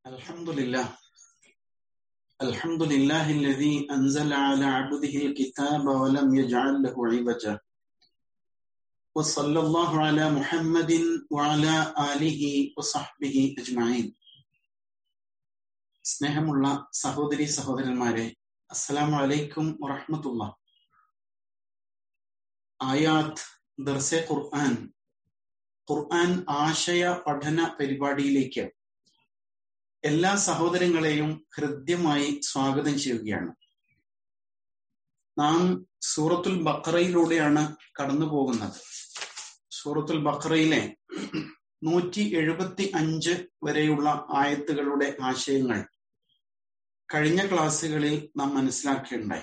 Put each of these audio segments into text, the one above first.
الحمد لله الحمد لله الذي أنزل على عبده الكتاب ولم يجعل له عوجا وصلى الله على محمد وعلى آله وصحبه أجمعين സ്നേഹമുള്ള സഹോദരി സഹോദരന്മാരെ അസ്സലാമു അലൈക്കും വറഹ്മത്തുള്ള ആയാത്ത് ദർസെ ഖുർആൻ ഖുർആൻ ആശയ പഠന പരിപാടിയിലേക്ക് എല്ലാ സഹോദരങ്ങളെയും ഹൃദ്യമായി സ്വാഗതം ചെയ്യുകയാണ് നാം സൂറത്തുൽ ബക്കറയിലൂടെയാണ് കടന്നു പോകുന്നത് സൂറത്തുൽ ബക്കറയിലെ നൂറ്റി എഴുപത്തി അഞ്ച് വരെയുള്ള ആയത്തുകളുടെ ആശയങ്ങൾ കഴിഞ്ഞ ക്ലാസ്സുകളിൽ നാം മനസ്സിലാക്കുകയുണ്ടായി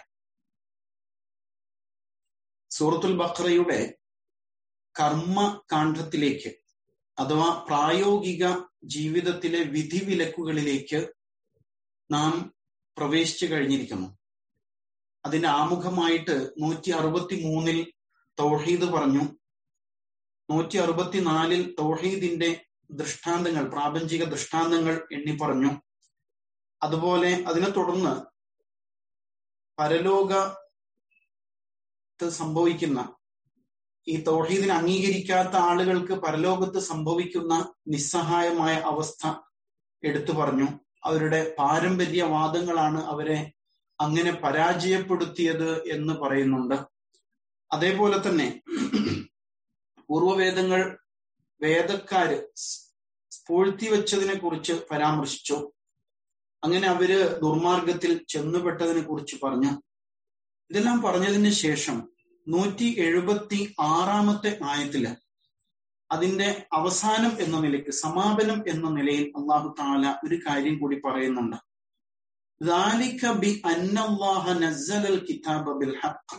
സൂറത്തുൽ ബക്കറയുടെ കർമ്മ കാണ്ഡത്തിലേക്ക് അഥവാ പ്രായോഗിക ജീവിതത്തിലെ വിധിവിലക്കുകളിലേക്ക് നാം പ്രവേശിച്ചു കഴിഞ്ഞിരിക്കുന്നു അതിന്റെ ആമുഖമായിട്ട് നൂറ്റി അറുപത്തി മൂന്നിൽ തൗഹീദ് പറഞ്ഞു നൂറ്റി അറുപത്തിനാലിൽ തൗഹീദിന്റെ ദൃഷ്ടാന്തങ്ങൾ പ്രാപഞ്ചിക ദൃഷ്ടാന്തങ്ങൾ എണ്ണി പറഞ്ഞു അതുപോലെ അതിനെ തുടർന്ന് പരലോകത്ത് സംഭവിക്കുന്ന ഈ തൗഹീദിനെ അംഗീകരിക്കാത്ത ആളുകൾക്ക് പരലോകത്ത് സംഭവിക്കുന്ന നിസ്സഹായമായ അവസ്ഥ എടുത്തു പറഞ്ഞു അവരുടെ പാരമ്പര്യവാദങ്ങളാണ് അവരെ അങ്ങനെ പരാജയപ്പെടുത്തിയത് എന്ന് പറയുന്നുണ്ട് അതേപോലെ തന്നെ പൂർവവേദങ്ങൾ വേദക്കാര് പൂഴ്ത്തിവെച്ചതിനെ കുറിച്ച് പരാമർശിച്ചു അങ്ങനെ അവര് ദുർമാർഗത്തിൽ ചെന്നുപെട്ടതിനെ കുറിച്ച് പറഞ്ഞു ഇതെല്ലാം പറഞ്ഞതിന് ശേഷം നൂറ്റി എഴുപത്തി ആറാമത്തെ ആയത്തില് അതിന്റെ അവസാനം എന്ന നിലയ്ക്ക് സമാപനം എന്ന നിലയിൽ അള്ളാഹു താല ഒരു കാര്യം കൂടി പറയുന്നുണ്ട് ബി അന്നല്ലാഹ നസ്സലൽ കിതാബ ബിൽ ഹഖ്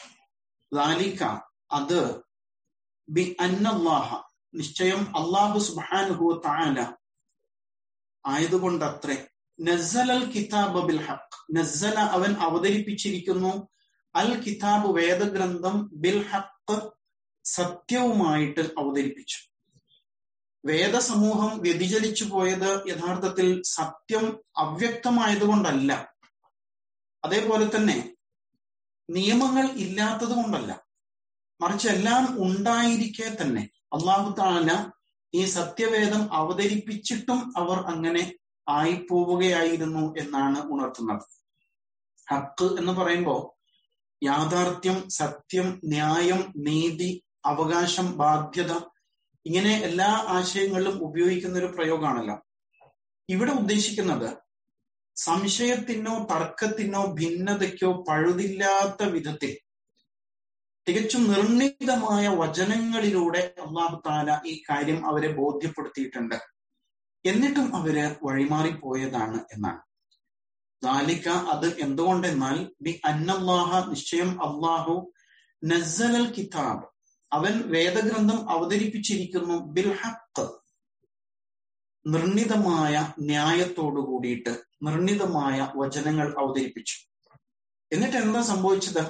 അത് ബി അന്നല്ലാഹ നിശ്ചയം അള്ളാഹു സുബ്ഹാനഹു താല ആയതുകൊണ്ടത്രേ നസ്സലൽ കിതാബ ബിൽ ഹഖ് നസ്സല അവൻ അവതരിപ്പിച്ചിരിക്കുന്നു അൽ കിതാബ് വേദഗ്രന്ഥം ബിൽ ഹക്ക് സത്യവുമായിട്ട് അവതരിപ്പിച്ചു വേദസമൂഹം വ്യതിചലിച്ചു പോയത് യഥാർത്ഥത്തിൽ സത്യം അവ്യക്തമായതുകൊണ്ടല്ല അതേപോലെ തന്നെ നിയമങ്ങൾ ഇല്ലാത്തത് കൊണ്ടല്ല മറിച്ച് എല്ലാം ഉണ്ടായിരിക്കെ തന്നെ അള്ളാഹു താല ഈ സത്യവേദം അവതരിപ്പിച്ചിട്ടും അവർ അങ്ങനെ ആയിപ്പോവുകയായിരുന്നു എന്നാണ് ഉണർത്തുന്നത് ഹക്ക് എന്ന് പറയുമ്പോൾ യാഥാർത്ഥ്യം സത്യം ന്യായം നീതി അവകാശം ബാധ്യത ഇങ്ങനെ എല്ലാ ആശയങ്ങളിലും ഉപയോഗിക്കുന്ന ഒരു പ്രയോഗമാണല്ലോ ഇവിടെ ഉദ്ദേശിക്കുന്നത് സംശയത്തിനോ തർക്കത്തിനോ ഭിന്നതയ്ക്കോ പഴുതില്ലാത്ത വിധത്തിൽ തികച്ചും നിർണിതമായ വചനങ്ങളിലൂടെ അള്ളാഹു താല ഈ കാര്യം അവരെ ബോധ്യപ്പെടുത്തിയിട്ടുണ്ട് എന്നിട്ടും അവര് വഴിമാറിപ്പോയതാണ് എന്നാണ് ദാലിക്ക അത് എന്തുകൊണ്ടെന്നാൽ ബി അന്നല്ലാഹ നിശ്ചയം അള്ളാഹു നസ്സലൽ കിതാബ് അവൻ വേദഗ്രന്ഥം അവതരിപ്പിച്ചിരിക്കുന്നു ബിൽ ഹക്ക് നിർണിതമായ ന്യായത്തോടു കൂടിയിട്ട് നിർണിതമായ വചനങ്ങൾ അവതരിപ്പിച്ചു എന്നിട്ട് എന്താ സംഭവിച്ചത്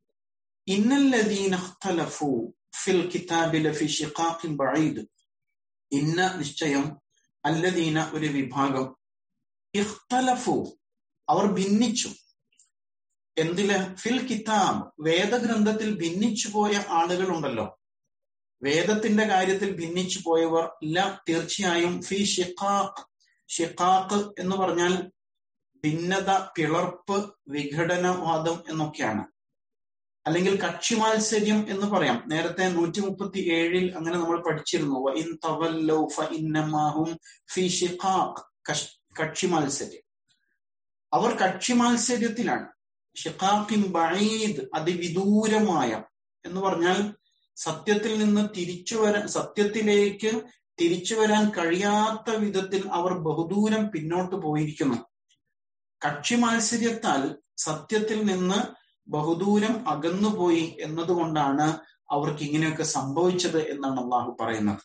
ഇന്നല്ലദീനഖ്തലഫു ഫിൽ കിതാബി ലഫി ഷിഖാഖിൻ ബഈദ് ഇന്ന നിശ്ചയം അല്ലദീന ഒരു വിഭാഗം ഇഖ്തലഫു അവർ ഭിന്നിച്ചു എന്തില് ഫിൽ കിതാബ് വേദഗ്രന്ഥത്തിൽ ഭിന്നിച്ചു പോയ ആളുകളുണ്ടല്ലോ വേദത്തിന്റെ കാര്യത്തിൽ ഭിന്നിച്ചു പോയവർ ഇല്ല തീർച്ചയായും ഫി ഷിഖാഖ് ഷിഖാഖ് എന്ന് പറഞ്ഞാൽ ഭിന്നത പിളർപ്പ് വിഘടനവാദം എന്നൊക്കെയാണ് അല്ലെങ്കിൽ കക്ഷി മാത്സര്യം എന്ന് പറയാം നേരത്തെ നൂറ്റി മുപ്പത്തി ഏഴിൽ അങ്ങനെ നമ്മൾ പഠിച്ചിരുന്നു ഇൻ തവല്ലൗ ഫഇന്നമാഹും ഫി ഷിഖാഖ് കക്ഷി മാത്സര്യം അവർ കക്ഷി മാത്സര്യത്തിലാണ് ഷിഖാഖിൻ ബഈദ് അതിവിദൂരമായ എന്ന് പറഞ്ഞാൽ സത്യത്തിൽ നിന്ന് തിരിച്ചു വരാൻ സത്യത്തിലേക്ക് തിരിച്ചു വരാൻ കഴിയാത്ത വിധത്തിൽ അവർ ബഹുദൂരം പിന്നോട്ട് പോയിരിക്കുന്നു കക്ഷി മാത്സര്യത്താൽ സത്യത്തിൽ നിന്ന് ബഹുദൂരം അകന്നുപോയി എന്നതുകൊണ്ടാണ് അവർക്ക് ഇങ്ങനെയൊക്കെ സംഭവിച്ചത് എന്നാണ് അള്ളാഹു പറയുന്നത്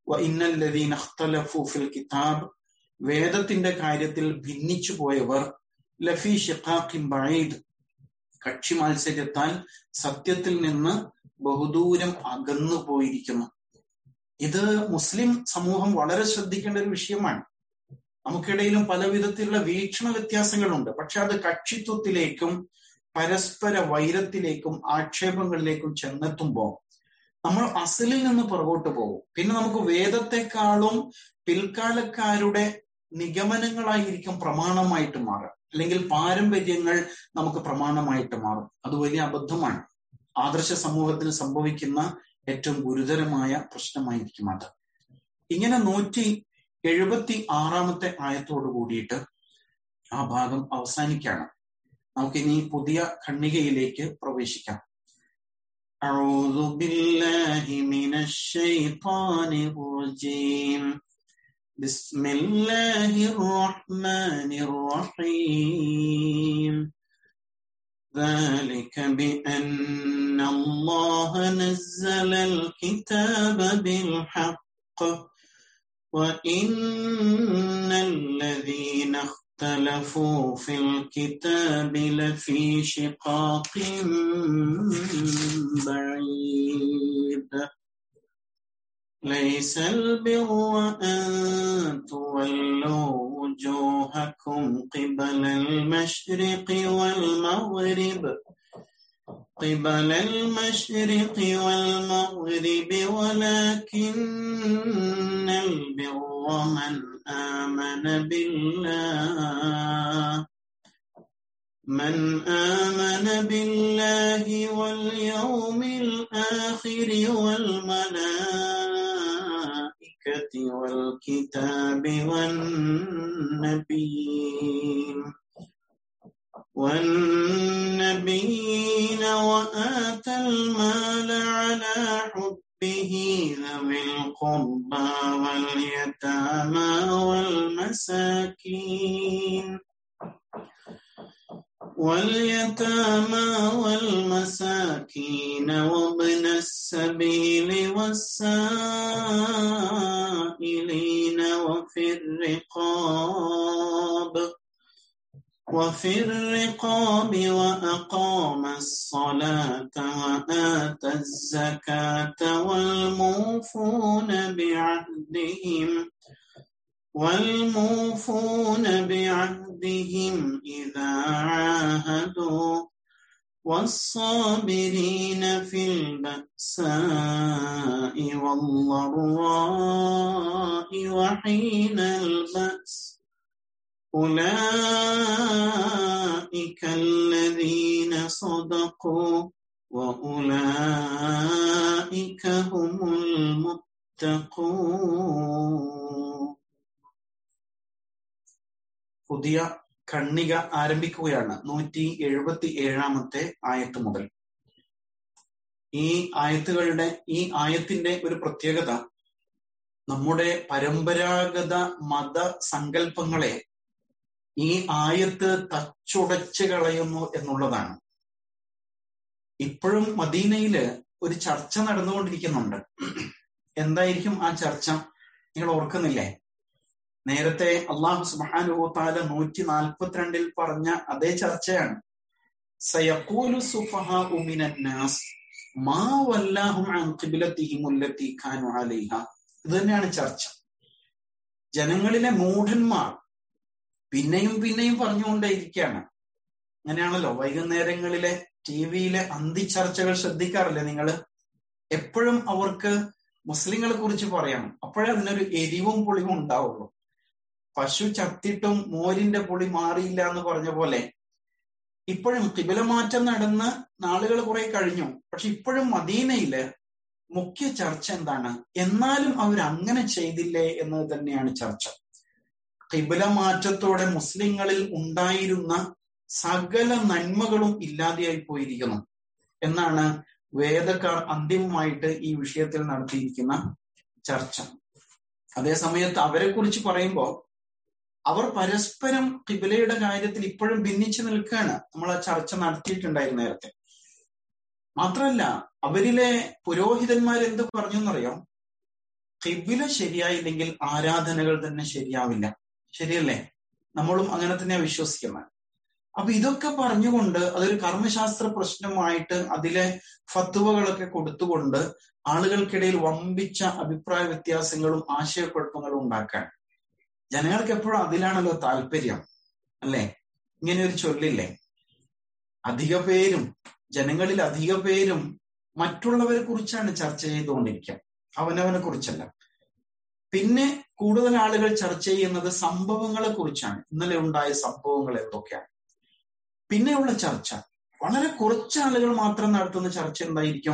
ഫിൽ കിതാബ് വേദത്തിന്റെ കാര്യത്തിൽ ഭിന്നിച്ചു പോയവർ ലഫി ഷിഖാഖിൻ ബഈദ് കക്ഷി മത്സര്യത്താൽ സത്യത്തിൽ നിന്ന് ബഹുദൂരം അകന്നു പോയിരിക്കുന്നു ഇത് മുസ്ലിം സമൂഹം വളരെ ശ്രദ്ധിക്കേണ്ട ഒരു വിഷയമാണ് നമുക്കിടയിലും പല വിധത്തിലുള്ള വീക്ഷണ വ്യത്യാസങ്ങളുണ്ട് പക്ഷെ അത് കക്ഷിത്വത്തിലേക്കും പരസ്പര വൈരത്തിലേക്കും ആക്ഷേപങ്ങളിലേക്കും ചെന്നെത്തുമ്പോൾ നമ്മൾ അസലിൽ നിന്ന് പുറകോട്ട് പോകും പിന്നെ നമുക്ക് വേദത്തെക്കാളും പിൽക്കാലക്കാരുടെ നിഗമനങ്ങളായിരിക്കും പ്രമാണമായിട്ട് മാറുക അല്ലെങ്കിൽ പാരമ്പര്യങ്ങൾ നമുക്ക് പ്രമാണമായിട്ട് മാറും അത് വലിയ അബദ്ധമാണ് ആദർശ സമൂഹത്തിന് സംഭവിക്കുന്ന ഏറ്റവും ഗുരുതരമായ പ്രശ്നമായിരിക്കും അത് ഇങ്ങനെ നൂറ്റി എഴുപത്തി ആറാമത്തെ ആയത്തോടു കൂടിയിട്ട് ആ ഭാഗം അവസാനിക്കാണ് നമുക്കിനി പുതിയ ഖണ്ണികയിലേക്ക് പ്രവേശിക്കാം أعوذ بالله من الشيطان الرجيم بسم الله الرحمن الرحيم ذلك بأن الله نزل الكتاب بالحق وإن الذين اختلفوا في الكتاب لفي شقاق بعيد ليس البر أن تولوا وجوهكم قبل المشرق والمغرب قبل المشرق والمغرب ولكن البر من آمن بالله من آمن بالله واليوم الآخر والملائكة والكتاب والنبيين والنبيين وآتى المال على حبه ذوي القربى واليتامى والمساكين واليتامى والمساكين وابن السبيل والسائلين وفي الرقاب وفي الرقاب وأقام الصلاة وآتى الزكاة والموفون بعهدهم والموفون بعهدهم إذا عاهدوا والصابرين في البأساء والضراء وحين البأس أولئك الذين صدقوا وأولئك هم المتقون പുതിയ ഖണ്ണിക ആരംഭിക്കുകയാണ് നൂറ്റി എഴുപത്തി ഏഴാമത്തെ ആയത്ത് മുതൽ ഈ ആയത്തുകളുടെ ഈ ആയത്തിന്റെ ഒരു പ്രത്യേകത നമ്മുടെ പരമ്പരാഗത മത സങ്കല്പങ്ങളെ ഈ ആയത്ത് തച്ചുടച്ച് കളയുന്നു എന്നുള്ളതാണ് ഇപ്പോഴും മദീനയില് ഒരു ചർച്ച നടന്നുകൊണ്ടിരിക്കുന്നുണ്ട് എന്തായിരിക്കും ആ ചർച്ച നിങ്ങൾ ഓർക്കുന്നില്ലേ നേരത്തെ അള്ളാഹു സുബാനുഭൂത്താല നൂറ്റി നാൽപ്പത്തിരണ്ടിൽ പറഞ്ഞ അതേ ചർച്ചയാണ് സയഖൂലു സുഫഹാ ഉമിനന്നാസ് മാ വല്ലാഹും അൻ ഖിബ്ലതിഹിം അല്ലതി കാനു അലൈഹ ഇത് തന്നെയാണ് ചർച്ച ജനങ്ങളിലെ മൂഢന്മാർ പിന്നെയും പിന്നെയും പറഞ്ഞുകൊണ്ടേയിരിക്കുകയാണ് അങ്ങനെയാണല്ലോ വൈകുന്നേരങ്ങളിലെ ടി വിയിലെ അന്തിച്ചർച്ചകൾ ശ്രദ്ധിക്കാറില്ലേ നിങ്ങൾ എപ്പോഴും അവർക്ക് മുസ്ലിങ്ങളെ കുറിച്ച് പറയണം അപ്പോഴേ അതിനൊരു എരിവും പുളിവും ഉണ്ടാവുള്ളൂ പശു ചത്തിട്ടും മോരിന്റെ പുളി മാറിയില്ല എന്ന് പറഞ്ഞ പോലെ ഇപ്പോഴും കിബിലമാറ്റം നടന്ന് നാളുകൾ കുറെ കഴിഞ്ഞു പക്ഷെ ഇപ്പോഴും മദീനയില് മുഖ്യ ചർച്ച എന്താണ് എന്നാലും അവർ അങ്ങനെ ചെയ്തില്ലേ എന്നത് തന്നെയാണ് ചർച്ച കിബില മാറ്റത്തോടെ മുസ്ലിങ്ങളിൽ ഉണ്ടായിരുന്ന സകല നന്മകളും ഇല്ലാതെയായി പോയിരിക്കുന്നു എന്നാണ് വേദക്കാർ അന്തിമമായിട്ട് ഈ വിഷയത്തിൽ നടത്തിയിരിക്കുന്ന ചർച്ച അതേ സമയത്ത് അവരെ കുറിച്ച് പറയുമ്പോൾ അവർ പരസ്പരം കിബിലയുടെ കാര്യത്തിൽ ഇപ്പോഴും ഭിന്നിച്ചു നിൽക്കുകയാണ് നമ്മൾ ആ ചർച്ച നടത്തിയിട്ടുണ്ടായിരുന്നു നേരത്തെ മാത്രമല്ല അവരിലെ പുരോഹിതന്മാർ എന്ത് പറഞ്ഞു എന്നറിയോ കിബില ശരിയായില്ലെങ്കിൽ ആരാധനകൾ തന്നെ ശരിയാവില്ല ശരിയല്ലേ നമ്മളും അങ്ങനെ തന്നെയാണ് വിശ്വസിക്കുന്നത് അപ്പൊ ഇതൊക്കെ പറഞ്ഞുകൊണ്ട് അതൊരു കർമ്മശാസ്ത്ര പ്രശ്നമായിട്ട് അതിലെ ഫത്തുവകളൊക്കെ കൊടുത്തുകൊണ്ട് ആളുകൾക്കിടയിൽ വമ്പിച്ച അഭിപ്രായ വ്യത്യാസങ്ങളും ആശയക്കുഴപ്പങ്ങളും ഉണ്ടാക്കാൻ ജനങ്ങൾക്ക് എപ്പോഴും അതിലാണല്ലോ താല്പര്യം അല്ലെ ഇങ്ങനെ ഒരു ചൊല്ലില്ലേ അധിക പേരും ജനങ്ങളിൽ അധിക പേരും മറ്റുള്ളവരെ കുറിച്ചാണ് ചർച്ച ചെയ്തുകൊണ്ടിരിക്കുക അവനവനെ കുറിച്ചല്ല പിന്നെ കൂടുതൽ ആളുകൾ ചർച്ച ചെയ്യുന്നത് സംഭവങ്ങളെ കുറിച്ചാണ് ഇന്നലെ ഉണ്ടായ സംഭവങ്ങൾ എന്തൊക്കെയാണ് പിന്നെയുള്ള ചർച്ച വളരെ കുറച്ച് ആളുകൾ മാത്രം നടത്തുന്ന ചർച്ച എന്തായിരിക്കും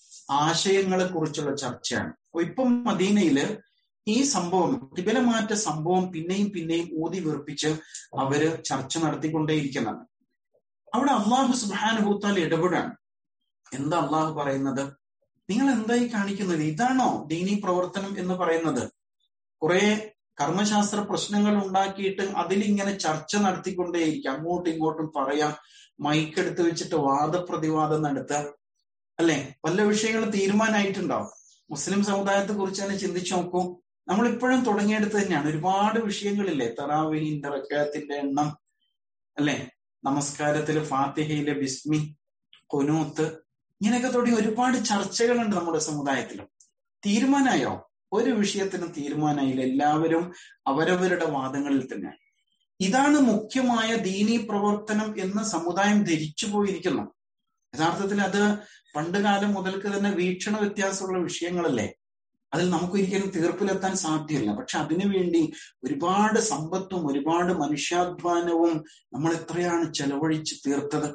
ആശയങ്ങളെ കുറിച്ചുള്ള ചർച്ചയാണ് അപ്പൊ ഇപ്പം മദീനയില് ഈ സംഭവം കിബിലമാറ്റ സംഭവം പിന്നെയും പിന്നെയും ഊതി വീർപ്പിച്ച് അവര് ചർച്ച നടത്തിക്കൊണ്ടേയിരിക്കുന്നതാണ് അവിടെ അള്ളാഹു സുബാനുഭൂത്താൽ ഇടപെടാണ് എന്താ അള്ളാഹു പറയുന്നത് നിങ്ങൾ എന്തായി കാണിക്കുന്നത് ഇതാണോ ദീനീ പ്രവർത്തനം എന്ന് പറയുന്നത് കുറെ കർമ്മശാസ്ത്ര പ്രശ്നങ്ങൾ ഉണ്ടാക്കിയിട്ട് അതിലിങ്ങനെ ചർച്ച നടത്തിക്കൊണ്ടേയിരിക്കും അങ്ങോട്ടും ഇങ്ങോട്ടും പറയാം മൈക്കെടുത്ത് വെച്ചിട്ട് വാദപ്രതിവാദം നടത്തുക അല്ലെ വല്ല വിഷയങ്ങൾ തീരുമാനമായിട്ടുണ്ടാവും മുസ്ലിം സമുദായത്തെ കുറിച്ച് തന്നെ ചിന്തിച്ചു നോക്കൂ നമ്മൾ ഇപ്പോഴും തുടങ്ങിയെടുത്ത് തന്നെയാണ് ഒരുപാട് വിഷയങ്ങളില്ലേ തറാവിഹിന്റെ റക്കാത്തിന്റെ എണ്ണം അല്ലെ നമസ്കാരത്തില് ഫാത്തിഹയിലെ ബിസ്മി കൊനൂത്ത് ഇങ്ങനെയൊക്കെ തുടങ്ങി ഒരുപാട് ചർച്ചകളുണ്ട് നമ്മുടെ സമുദായത്തിലും തീരുമാനമായോ ഒരു വിഷയത്തിനും തീരുമാനമായില്ല എല്ലാവരും അവരവരുടെ വാദങ്ങളിൽ തന്നെയാണ് ഇതാണ് മുഖ്യമായ ദീനീ പ്രവർത്തനം എന്ന് സമുദായം ധരിച്ചു പോയിരിക്കുന്നു യഥാർത്ഥത്തിൽ അത് പണ്ട് കാലം മുതൽക്ക് തന്നെ വീക്ഷണ വ്യത്യാസമുള്ള വിഷയങ്ങളല്ലേ അതിൽ നമുക്ക് ഒരിക്കലും തീർപ്പിലെത്താൻ സാധ്യമല്ല പക്ഷെ അതിനുവേണ്ടി ഒരുപാട് സമ്പത്തും ഒരുപാട് മനുഷ്യാധ്വാനവും നമ്മൾ എത്രയാണ് ചെലവഴിച്ച് തീർത്തത്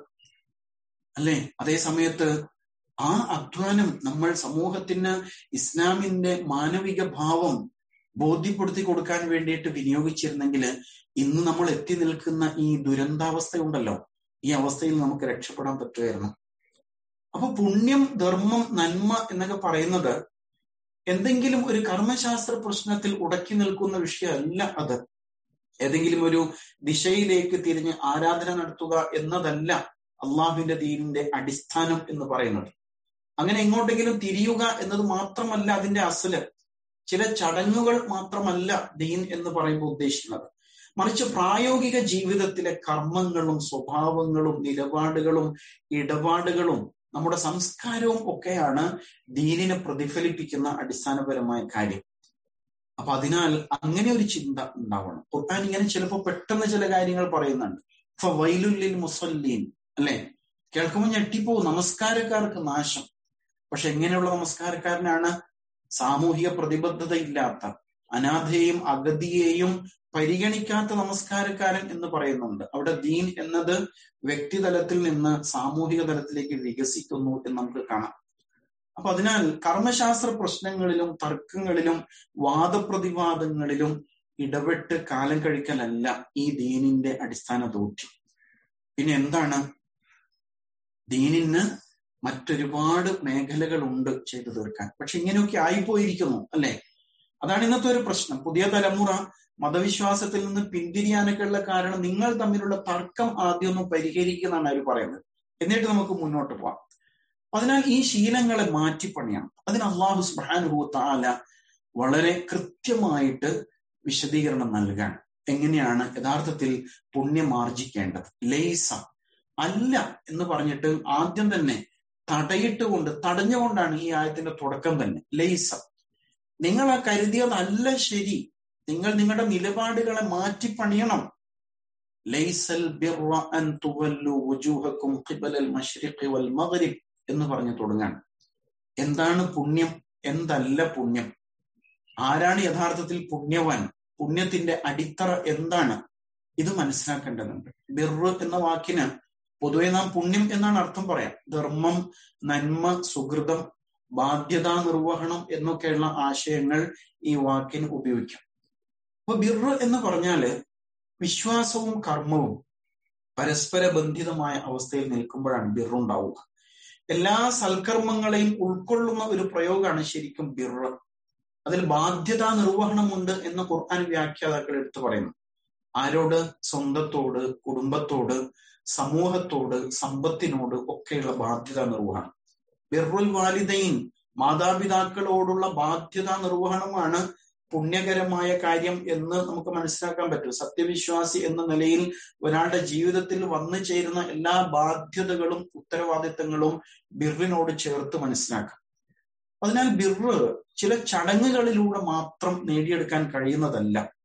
അല്ലെ അതേ സമയത്ത് ആ അധ്വാനം നമ്മൾ സമൂഹത്തിന് ഇസ്ലാമിന്റെ മാനവിക ഭാവം ബോധ്യപ്പെടുത്തി കൊടുക്കാൻ വേണ്ടിയിട്ട് വിനിയോഗിച്ചിരുന്നെങ്കിൽ ഇന്ന് നമ്മൾ എത്തി നിൽക്കുന്ന ഈ ദുരന്താവസ്ഥയുണ്ടല്ലോ ഈ അവസ്ഥയിൽ നമുക്ക് രക്ഷപ്പെടാൻ പറ്റുമായിരുന്നു അപ്പൊ പുണ്യം ധർമ്മം നന്മ എന്നൊക്കെ പറയുന്നത് എന്തെങ്കിലും ഒരു കർമ്മശാസ്ത്ര പ്രശ്നത്തിൽ ഉടക്കി നിൽക്കുന്ന വിഷയമല്ല അത് ഏതെങ്കിലും ഒരു ദിശയിലേക്ക് തിരിഞ്ഞ് ആരാധന നടത്തുക എന്നതല്ല അള്ളാഹുവിന്റെ ദീനിന്റെ അടിസ്ഥാനം എന്ന് പറയുന്നത് അങ്ങനെ എങ്ങോട്ടെങ്കിലും തിരിയുക എന്നത് മാത്രമല്ല അതിന്റെ അസല് ചില ചടങ്ങുകൾ മാത്രമല്ല ദീൻ എന്ന് പറയുമ്പോൾ ഉദ്ദേശിക്കുന്നത് മറിച്ച് പ്രായോഗിക ജീവിതത്തിലെ കർമ്മങ്ങളും സ്വഭാവങ്ങളും നിലപാടുകളും ഇടപാടുകളും നമ്മുടെ സംസ്കാരവും ഒക്കെയാണ് ദീനിനെ പ്രതിഫലിപ്പിക്കുന്ന അടിസ്ഥാനപരമായ കാര്യം അപ്പൊ അതിനാൽ അങ്ങനെ ഒരു ചിന്ത ഉണ്ടാവണം ഖുർആൻ ഇങ്ങനെ ചിലപ്പോൾ പെട്ടെന്ന് ചില കാര്യങ്ങൾ പറയുന്നുണ്ട് ഇപ്പൊ വൈലുല്ലിൽ മുസല്ലീൻ അല്ലെ കേൾക്കുമ്പോൾ ഞെട്ടിപ്പോവും നമസ്കാരക്കാർക്ക് നാശം പക്ഷെ എങ്ങനെയുള്ള നമസ്കാരക്കാരനാണ് സാമൂഹിക പ്രതിബദ്ധത ഇല്ലാത്ത അനാഥയെയും അഗതിയെയും പരിഗണിക്കാത്ത നമസ്കാരക്കാരൻ എന്ന് പറയുന്നുണ്ട് അവിടെ ദീൻ എന്നത് വ്യക്തിതലത്തിൽ നിന്ന് സാമൂഹിക തലത്തിലേക്ക് വികസിക്കുന്നു എന്ന് നമുക്ക് കാണാം അപ്പൊ അതിനാൽ കർമ്മശാസ്ത്ര പ്രശ്നങ്ങളിലും തർക്കങ്ങളിലും വാദപ്രതിവാദങ്ങളിലും ഇടപെട്ട് കാലം കഴിക്കലല്ല ഈ ദീനിന്റെ അടിസ്ഥാന ദൗത്യം പിന്നെ എന്താണ് ദീനിന് മറ്റൊരുപാട് മേഖലകളുണ്ട് ചെയ്തു തീർക്കാൻ പക്ഷെ ഇങ്ങനെയൊക്കെ ആയിപ്പോയിരിക്കുന്നു അല്ലെ അതാണ് ഇന്നത്തെ ഒരു പ്രശ്നം പുതിയ തലമുറ മതവിശ്വാസത്തിൽ നിന്ന് പിന്തിരിയാനൊക്കെ ഉള്ള കാരണം നിങ്ങൾ തമ്മിലുള്ള തർക്കം ആദ്യം ഒന്ന് പരിഹരിക്കുന്നതാണ് അവർ പറയുന്നത് എന്നിട്ട് നമുക്ക് മുന്നോട്ട് പോവാം അതിനാൽ ഈ ശീലങ്ങളെ മാറ്റിപ്പണിയണം അതിന് അള്ളാഹു സുബാനുഭൂ താല വളരെ കൃത്യമായിട്ട് വിശദീകരണം നൽകാൻ എങ്ങനെയാണ് യഥാർത്ഥത്തിൽ പുണ്യമാർജിക്കേണ്ടത് ലേസ അല്ല എന്ന് പറഞ്ഞിട്ട് ആദ്യം തന്നെ തടയിട്ടുകൊണ്ട് തടഞ്ഞുകൊണ്ടാണ് ഈ ആയത്തിന്റെ തുടക്കം തന്നെ ലേസ നിങ്ങൾ ആ കരുതിയതല്ല ശരി നിങ്ങൾ നിങ്ങളുടെ നിലപാടുകളെ മാറ്റിപ്പണിയണം ലൈസൽ ബിർറ അൻ തുവല്ലു വുജൂഹക്കും ഖിബലൽ മശ്രിഖി വൽ മഗ്രിബ് എന്ന് പറഞ്ഞു തുടങ്ങാൻ എന്താണ് പുണ്യം എന്തല്ല പുണ്യം ആരാണ് യഥാർത്ഥത്തിൽ പുണ്യവാൻ പുണ്യത്തിന്റെ അടിത്തറ എന്താണ് ഇത് മനസ്സിലാക്കേണ്ടതുണ്ട് ബിർറ് എന്ന വാക്കിന് പൊതുവെ നാം പുണ്യം എന്നാണ് അർത്ഥം പറയാം ധർമ്മം നന്മ സുഹൃതം ബാധ്യതാ നിർവഹണം എന്നൊക്കെയുള്ള ആശയങ്ങൾ ഈ വാക്കിന് ഉപയോഗിക്കാം അപ്പൊ ബിർറ് എന്ന് പറഞ്ഞാല് വിശ്വാസവും കർമ്മവും പരസ്പര ബന്ധിതമായ അവസ്ഥയിൽ നിൽക്കുമ്പോഴാണ് ബിറുണ്ടാവുക എല്ലാ സൽക്കർമ്മങ്ങളെയും ഉൾക്കൊള്ളുന്ന ഒരു പ്രയോഗമാണ് ശരിക്കും ബിർറ് അതിൽ ബാധ്യതാ നിർവഹണമുണ്ട് എന്ന് ഖുർആൻ വ്യാഖ്യാതാക്കൾ എടുത്തു പറയുന്നു ആരോട് സ്വന്തത്തോട് കുടുംബത്തോട് സമൂഹത്തോട് സമ്പത്തിനോട് ഒക്കെയുള്ള ബാധ്യതാ നിർവഹണം ബിർറുൽ വാലിദൈൻ മാതാപിതാക്കളോടുള്ള ബാധ്യതാ നിർവഹണമാണ് പുണ്യകരമായ കാര്യം എന്ന് നമുക്ക് മനസ്സിലാക്കാൻ പറ്റും സത്യവിശ്വാസി എന്ന നിലയിൽ ഒരാളുടെ ജീവിതത്തിൽ വന്നു ചേരുന്ന എല്ലാ ബാധ്യതകളും ഉത്തരവാദിത്തങ്ങളും ബിറിനോട് ചേർത്ത് മനസ്സിലാക്കാം അതിനാൽ ബിറ് ചില ചടങ്ങുകളിലൂടെ മാത്രം നേടിയെടുക്കാൻ കഴിയുന്നതല്ല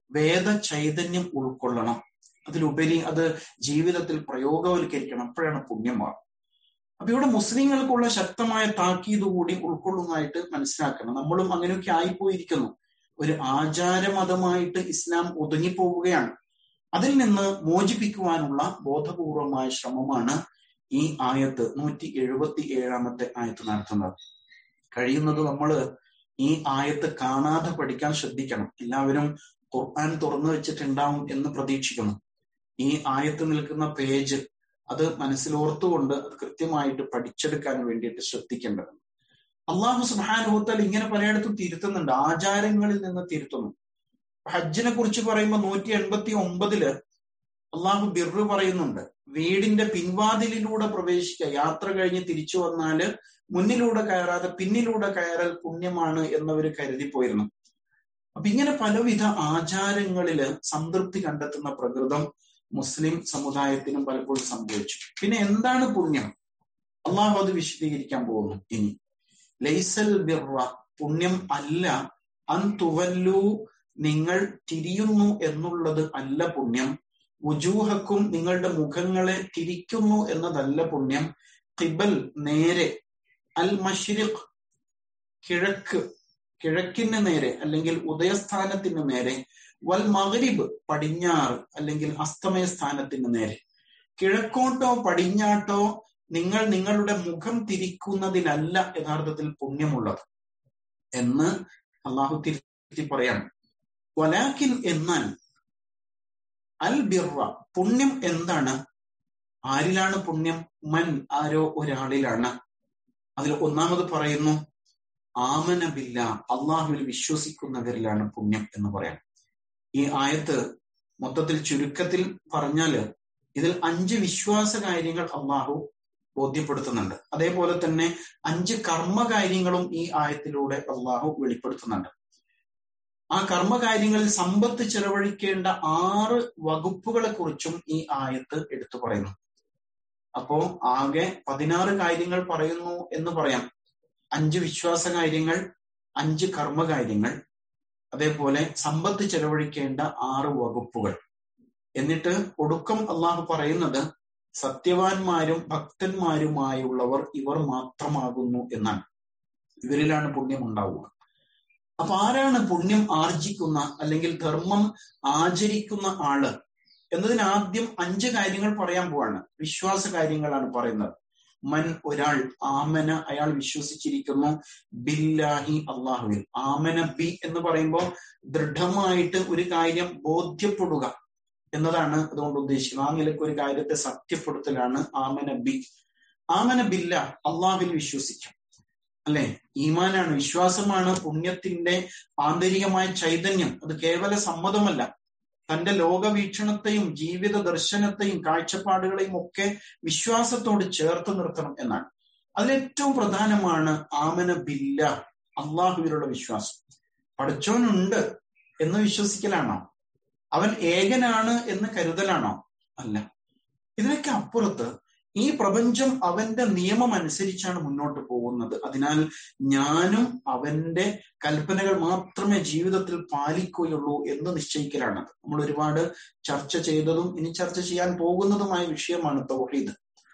വേദ ചൈതന്യം ഉൾക്കൊള്ളണം അതിലുപരി അത് ജീവിതത്തിൽ പ്രയോഗവൽക്കരിക്കണം അപ്പോഴാണ് പുണ്യം മാറും അപ്പൊ ഇവിടെ മുസ്ലിങ്ങൾക്കുള്ള ശക്തമായ താക്കീത് കൂടി ഉൾക്കൊള്ളുന്നതായിട്ട് മനസ്സിലാക്കണം നമ്മളും അങ്ങനെയൊക്കെ ആയിപ്പോയിരിക്കുന്നു ഒരു ആചാരമതമായിട്ട് ഇസ്ലാം ഒതുങ്ങിപ്പോവുകയാണ് അതിൽ നിന്ന് മോചിപ്പിക്കുവാനുള്ള ബോധപൂർവമായ ശ്രമമാണ് ഈ ആയത്ത് നൂറ്റി എഴുപത്തി ഏഴാമത്തെ ആയത്ത് നടത്തുന്നത് കഴിയുന്നത് നമ്മൾ ഈ ആയത്ത് കാണാതെ പഠിക്കാൻ ശ്രദ്ധിക്കണം എല്ലാവരും ഖുർആൻ തുറന്നു വെച്ചിട്ടുണ്ടാവും എന്ന് പ്രതീക്ഷിക്കുന്നു ഈ ആയത്ത് നിൽക്കുന്ന പേജ് അത് മനസ്സിലോർത്തുകൊണ്ട് അത് കൃത്യമായിട്ട് പഠിച്ചെടുക്കാൻ വേണ്ടിയിട്ട് ശ്രദ്ധിക്കേണ്ടത് അള്ളാഹു സുബാനുഭവത്താൽ ഇങ്ങനെ പലയിടത്തും തിരുത്തുന്നുണ്ട് ആചാരങ്ങളിൽ നിന്ന് തിരുത്തുന്നു ഹജ്ജിനെ കുറിച്ച് പറയുമ്പോൾ നൂറ്റി എൺപത്തി ഒമ്പതില് അള്ളാഹു ബിർറ് പറയുന്നുണ്ട് വീടിന്റെ പിൻവാതിലിലൂടെ പ്രവേശിക്കുക യാത്ര കഴിഞ്ഞ് തിരിച്ചു വന്നാല് മുന്നിലൂടെ കയറാതെ പിന്നിലൂടെ കയറൽ പുണ്യമാണ് എന്നവര് കരുതിപ്പോയിരുന്നു അപ്പൊ ഇങ്ങനെ പലവിധ ആചാരങ്ങളില് സംതൃപ്തി കണ്ടെത്തുന്ന പ്രകൃതം മുസ്ലിം സമുദായത്തിനും പലപ്പോഴും സംഭവിച്ചു പിന്നെ എന്താണ് പുണ്യം അള്ളാഹു അത് വിശദീകരിക്കാൻ പോകുന്നു ഇനി ലൈസൽ ബിർറ പുണ്യം അല്ല അൻ തുവല്ലു നിങ്ങൾ തിരിയുന്നു എന്നുള്ളത് അല്ല പുണ്യം വുജൂഹക്കും നിങ്ങളുടെ മുഖങ്ങളെ തിരിക്കുന്നു എന്നതല്ല പുണ്യം ഖിബൽ നേരെ അൽ മഷ്രിഖ് കിഴക്ക് കിഴക്കിന് നേരെ അല്ലെങ്കിൽ ഉദയസ്ഥാനത്തിന് നേരെ വൽ മഗ്രിബ് പടിഞ്ഞാറ് അല്ലെങ്കിൽ അസ്തമയ സ്ഥാനത്തിന് നേരെ കിഴക്കോട്ടോ പടിഞ്ഞാട്ടോ നിങ്ങൾ നിങ്ങളുടെ മുഖം തിരിക്കുന്നതിനല്ല യഥാർത്ഥത്തിൽ പുണ്യമുള്ളത് എന്ന് അള്ളാഹു തിരുത്തി പറയാണ് വലാക്കിൻ എന്നാൽ അൽ ബിർവ പുണ്യം എന്താണ് ആരിലാണ് പുണ്യം മൻ ആരോ ഒരാളിലാണ് അതിൽ ഒന്നാമത് പറയുന്നു ആമനബില്ല അള്ളാഹുവിൽ വിശ്വസിക്കുന്നവരിലാണ് പുണ്യം എന്ന് പറയാം ഈ ആയത്ത് മൊത്തത്തിൽ ചുരുക്കത്തിൽ പറഞ്ഞാല് ഇതിൽ അഞ്ച് വിശ്വാസ കാര്യങ്ങൾ അള്ളാഹു ബോധ്യപ്പെടുത്തുന്നുണ്ട് അതേപോലെ തന്നെ അഞ്ച് കർമ്മകാര്യങ്ങളും ഈ ആയത്തിലൂടെ അള്ളാഹു വെളിപ്പെടുത്തുന്നുണ്ട് ആ കർമ്മകാര്യങ്ങളിൽ സമ്പത്ത് ചെലവഴിക്കേണ്ട ആറ് വകുപ്പുകളെ കുറിച്ചും ഈ ആയത്ത് എടുത്തു പറയുന്നു അപ്പോ ആകെ പതിനാറ് കാര്യങ്ങൾ പറയുന്നു എന്ന് പറയാം അഞ്ച് വിശ്വാസ കാര്യങ്ങൾ അഞ്ച് കർമ്മകാര്യങ്ങൾ അതേപോലെ സമ്പത്ത് ചെലവഴിക്കേണ്ട ആറ് വകുപ്പുകൾ എന്നിട്ട് ഒടുക്കം അള്ളാഹു പറയുന്നത് സത്യവാന്മാരും ഭക്തന്മാരുമായുള്ളവർ ഇവർ മാത്രമാകുന്നു എന്നാണ് ഇവരിലാണ് പുണ്യം ഉണ്ടാവുക അപ്പൊ ആരാണ് പുണ്യം ആർജിക്കുന്ന അല്ലെങ്കിൽ ധർമ്മം ആചരിക്കുന്ന ആള് എന്നതിന് ആദ്യം അഞ്ച് കാര്യങ്ങൾ പറയാൻ പോവാണ് വിശ്വാസ കാര്യങ്ങളാണ് പറയുന്നത് മൻ ഒരാൾ ആമന അയാൾ വിശ്വസിച്ചിരിക്കുന്നു ബില്ലാഹി അള്ളാഹുവിൽ ആമന ബി എന്ന് പറയുമ്പോൾ ദൃഢമായിട്ട് ഒരു കാര്യം ബോധ്യപ്പെടുക എന്നതാണ് അതുകൊണ്ട് ഉദ്ദേശിക്കുന്നത് ആ നിലയ്ക്ക് ഒരു കാര്യത്തെ സത്യപ്പെടുത്തലാണ് ആമന ബി ആമന ബില്ല അള്ളാഹുവിൽ വിശ്വസിക്കും അല്ലെ ഈമാനാണ് വിശ്വാസമാണ് പുണ്യത്തിന്റെ ആന്തരികമായ ചൈതന്യം അത് കേവല സമ്മതമല്ല തന്റെ ലോകവീക്ഷണത്തെയും ജീവിത ദർശനത്തെയും കാഴ്ചപ്പാടുകളെയും ഒക്കെ വിശ്വാസത്തോട് ചേർത്ത് നിർത്തണം എന്നാണ് അതിലേറ്റവും പ്രധാനമാണ് ആമന ബില്ല അള്ളാഹുവിലുള്ള വിശ്വാസം പഠിച്ചോനുണ്ട് എന്ന് വിശ്വസിക്കലാണോ അവൻ ഏകനാണ് എന്ന് കരുതലാണോ അല്ല ഇതിനൊക്കെ അപ്പുറത്ത് ഈ പ്രപഞ്ചം അവന്റെ നിയമം അനുസരിച്ചാണ് മുന്നോട്ട് പോകുന്നത് അതിനാൽ ഞാനും അവന്റെ കൽപ്പനകൾ മാത്രമേ ജീവിതത്തിൽ പാലിക്കുകയുള്ളൂ എന്ന് നിശ്ചയിക്കലാണത് നമ്മൾ ഒരുപാട് ചർച്ച ചെയ്തതും ഇനി ചർച്ച ചെയ്യാൻ പോകുന്നതുമായ വിഷയമാണ് തൗഹീദ്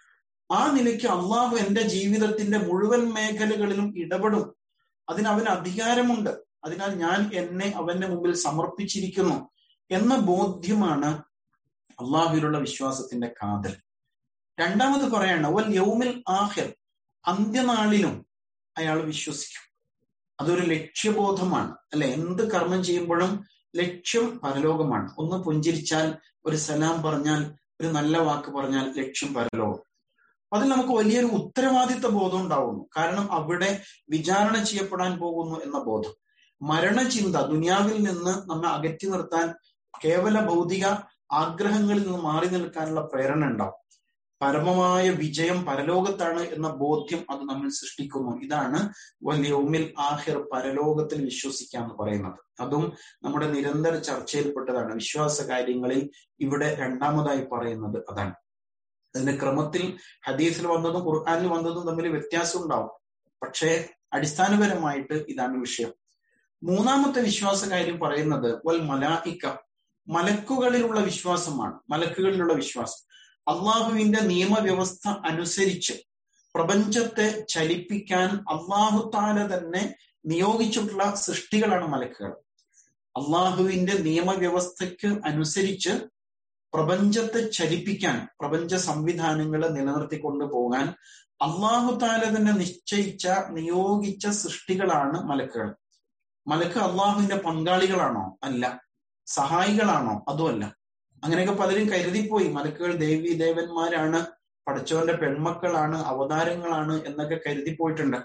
ആ നിലയ്ക്ക് അള്ളാഹു എന്റെ ജീവിതത്തിന്റെ മുഴുവൻ മേഖലകളിലും ഇടപെടും അതിന് അവന് അധികാരമുണ്ട് അതിനാൽ ഞാൻ എന്നെ അവന്റെ മുമ്പിൽ സമർപ്പിച്ചിരിക്കുന്നു എന്ന ബോധ്യമാണ് അള്ളാഹുവിലുള്ള വിശ്വാസത്തിന്റെ കാതൽ രണ്ടാമത് പറയാണ് വൽ യൗമിൽ ആഹിർ അന്ത്യനാളിലും അയാൾ വിശ്വസിക്കും അതൊരു ലക്ഷ്യബോധമാണ് അല്ലെ എന്ത് കർമ്മം ചെയ്യുമ്പോഴും ലക്ഷ്യം പരലോകമാണ് ഒന്ന് പുഞ്ചിരിച്ചാൽ ഒരു സലാം പറഞ്ഞാൽ ഒരു നല്ല വാക്ക് പറഞ്ഞാൽ ലക്ഷ്യം പരലോകം അതിൽ നമുക്ക് വലിയൊരു ഉത്തരവാദിത്ത ബോധം ഉണ്ടാവുന്നു കാരണം അവിടെ വിചാരണ ചെയ്യപ്പെടാൻ പോകുന്നു എന്ന ബോധം മരണചിന്ത ദുനിയാവിൽ നിന്ന് നമ്മെ അകറ്റി നിർത്താൻ കേവല ഭൗതിക ആഗ്രഹങ്ങളിൽ നിന്ന് മാറി നിൽക്കാനുള്ള പ്രേരണ ഉണ്ടാവും പരമമായ വിജയം പരലോകത്താണ് എന്ന ബോധ്യം അത് നമ്മൾ സൃഷ്ടിക്കുന്നു ഇതാണ് വലിയ ഉമ്മിൽ ആഹിർ പരലോകത്തിൽ വിശ്വസിക്കുക എന്ന് പറയുന്നത് അതും നമ്മുടെ നിരന്തര ചർച്ചയിൽപ്പെട്ടതാണ് വിശ്വാസ കാര്യങ്ങളിൽ ഇവിടെ രണ്ടാമതായി പറയുന്നത് അതാണ് അതിന്റെ ക്രമത്തിൽ ഹദീസിൽ വന്നതും ഖുർആാനിൽ വന്നതും തമ്മിൽ വ്യത്യാസം ഉണ്ടാവും പക്ഷേ അടിസ്ഥാനപരമായിട്ട് ഇതാണ് വിഷയം മൂന്നാമത്തെ വിശ്വാസ കാര്യം പറയുന്നത് വൽ മലായിക്ക മലക്കുകളിലുള്ള വിശ്വാസമാണ് മലക്കുകളിലുള്ള വിശ്വാസം അള്ളാഹുവിന്റെ നിയമവ്യവസ്ഥ അനുസരിച്ച് പ്രപഞ്ചത്തെ ചലിപ്പിക്കാൻ അള്ളാഹു താല തന്നെ നിയോഗിച്ചിട്ടുള്ള സൃഷ്ടികളാണ് മലക്കുകൾ അള്ളാഹുവിന്റെ നിയമവ്യവസ്ഥയ്ക്ക് അനുസരിച്ച് പ്രപഞ്ചത്തെ ചലിപ്പിക്കാൻ പ്രപഞ്ച സംവിധാനങ്ങളെ നിലനിർത്തിക്കൊണ്ടു പോകാൻ അള്ളാഹു താല തന്നെ നിശ്ചയിച്ച നിയോഗിച്ച സൃഷ്ടികളാണ് മലക്കുകൾ മലക്ക് അള്ളാഹുവിന്റെ പങ്കാളികളാണോ അല്ല സഹായികളാണോ അതുമല്ല അങ്ങനെയൊക്കെ പലരും കരുതിപ്പോയി മലക്കുകൾ ദേവി ദേവന്മാരാണ് പഠിച്ചവന്റെ പെൺമക്കളാണ് അവതാരങ്ങളാണ് എന്നൊക്കെ കരുതിപ്പോയിട്ടുണ്ട്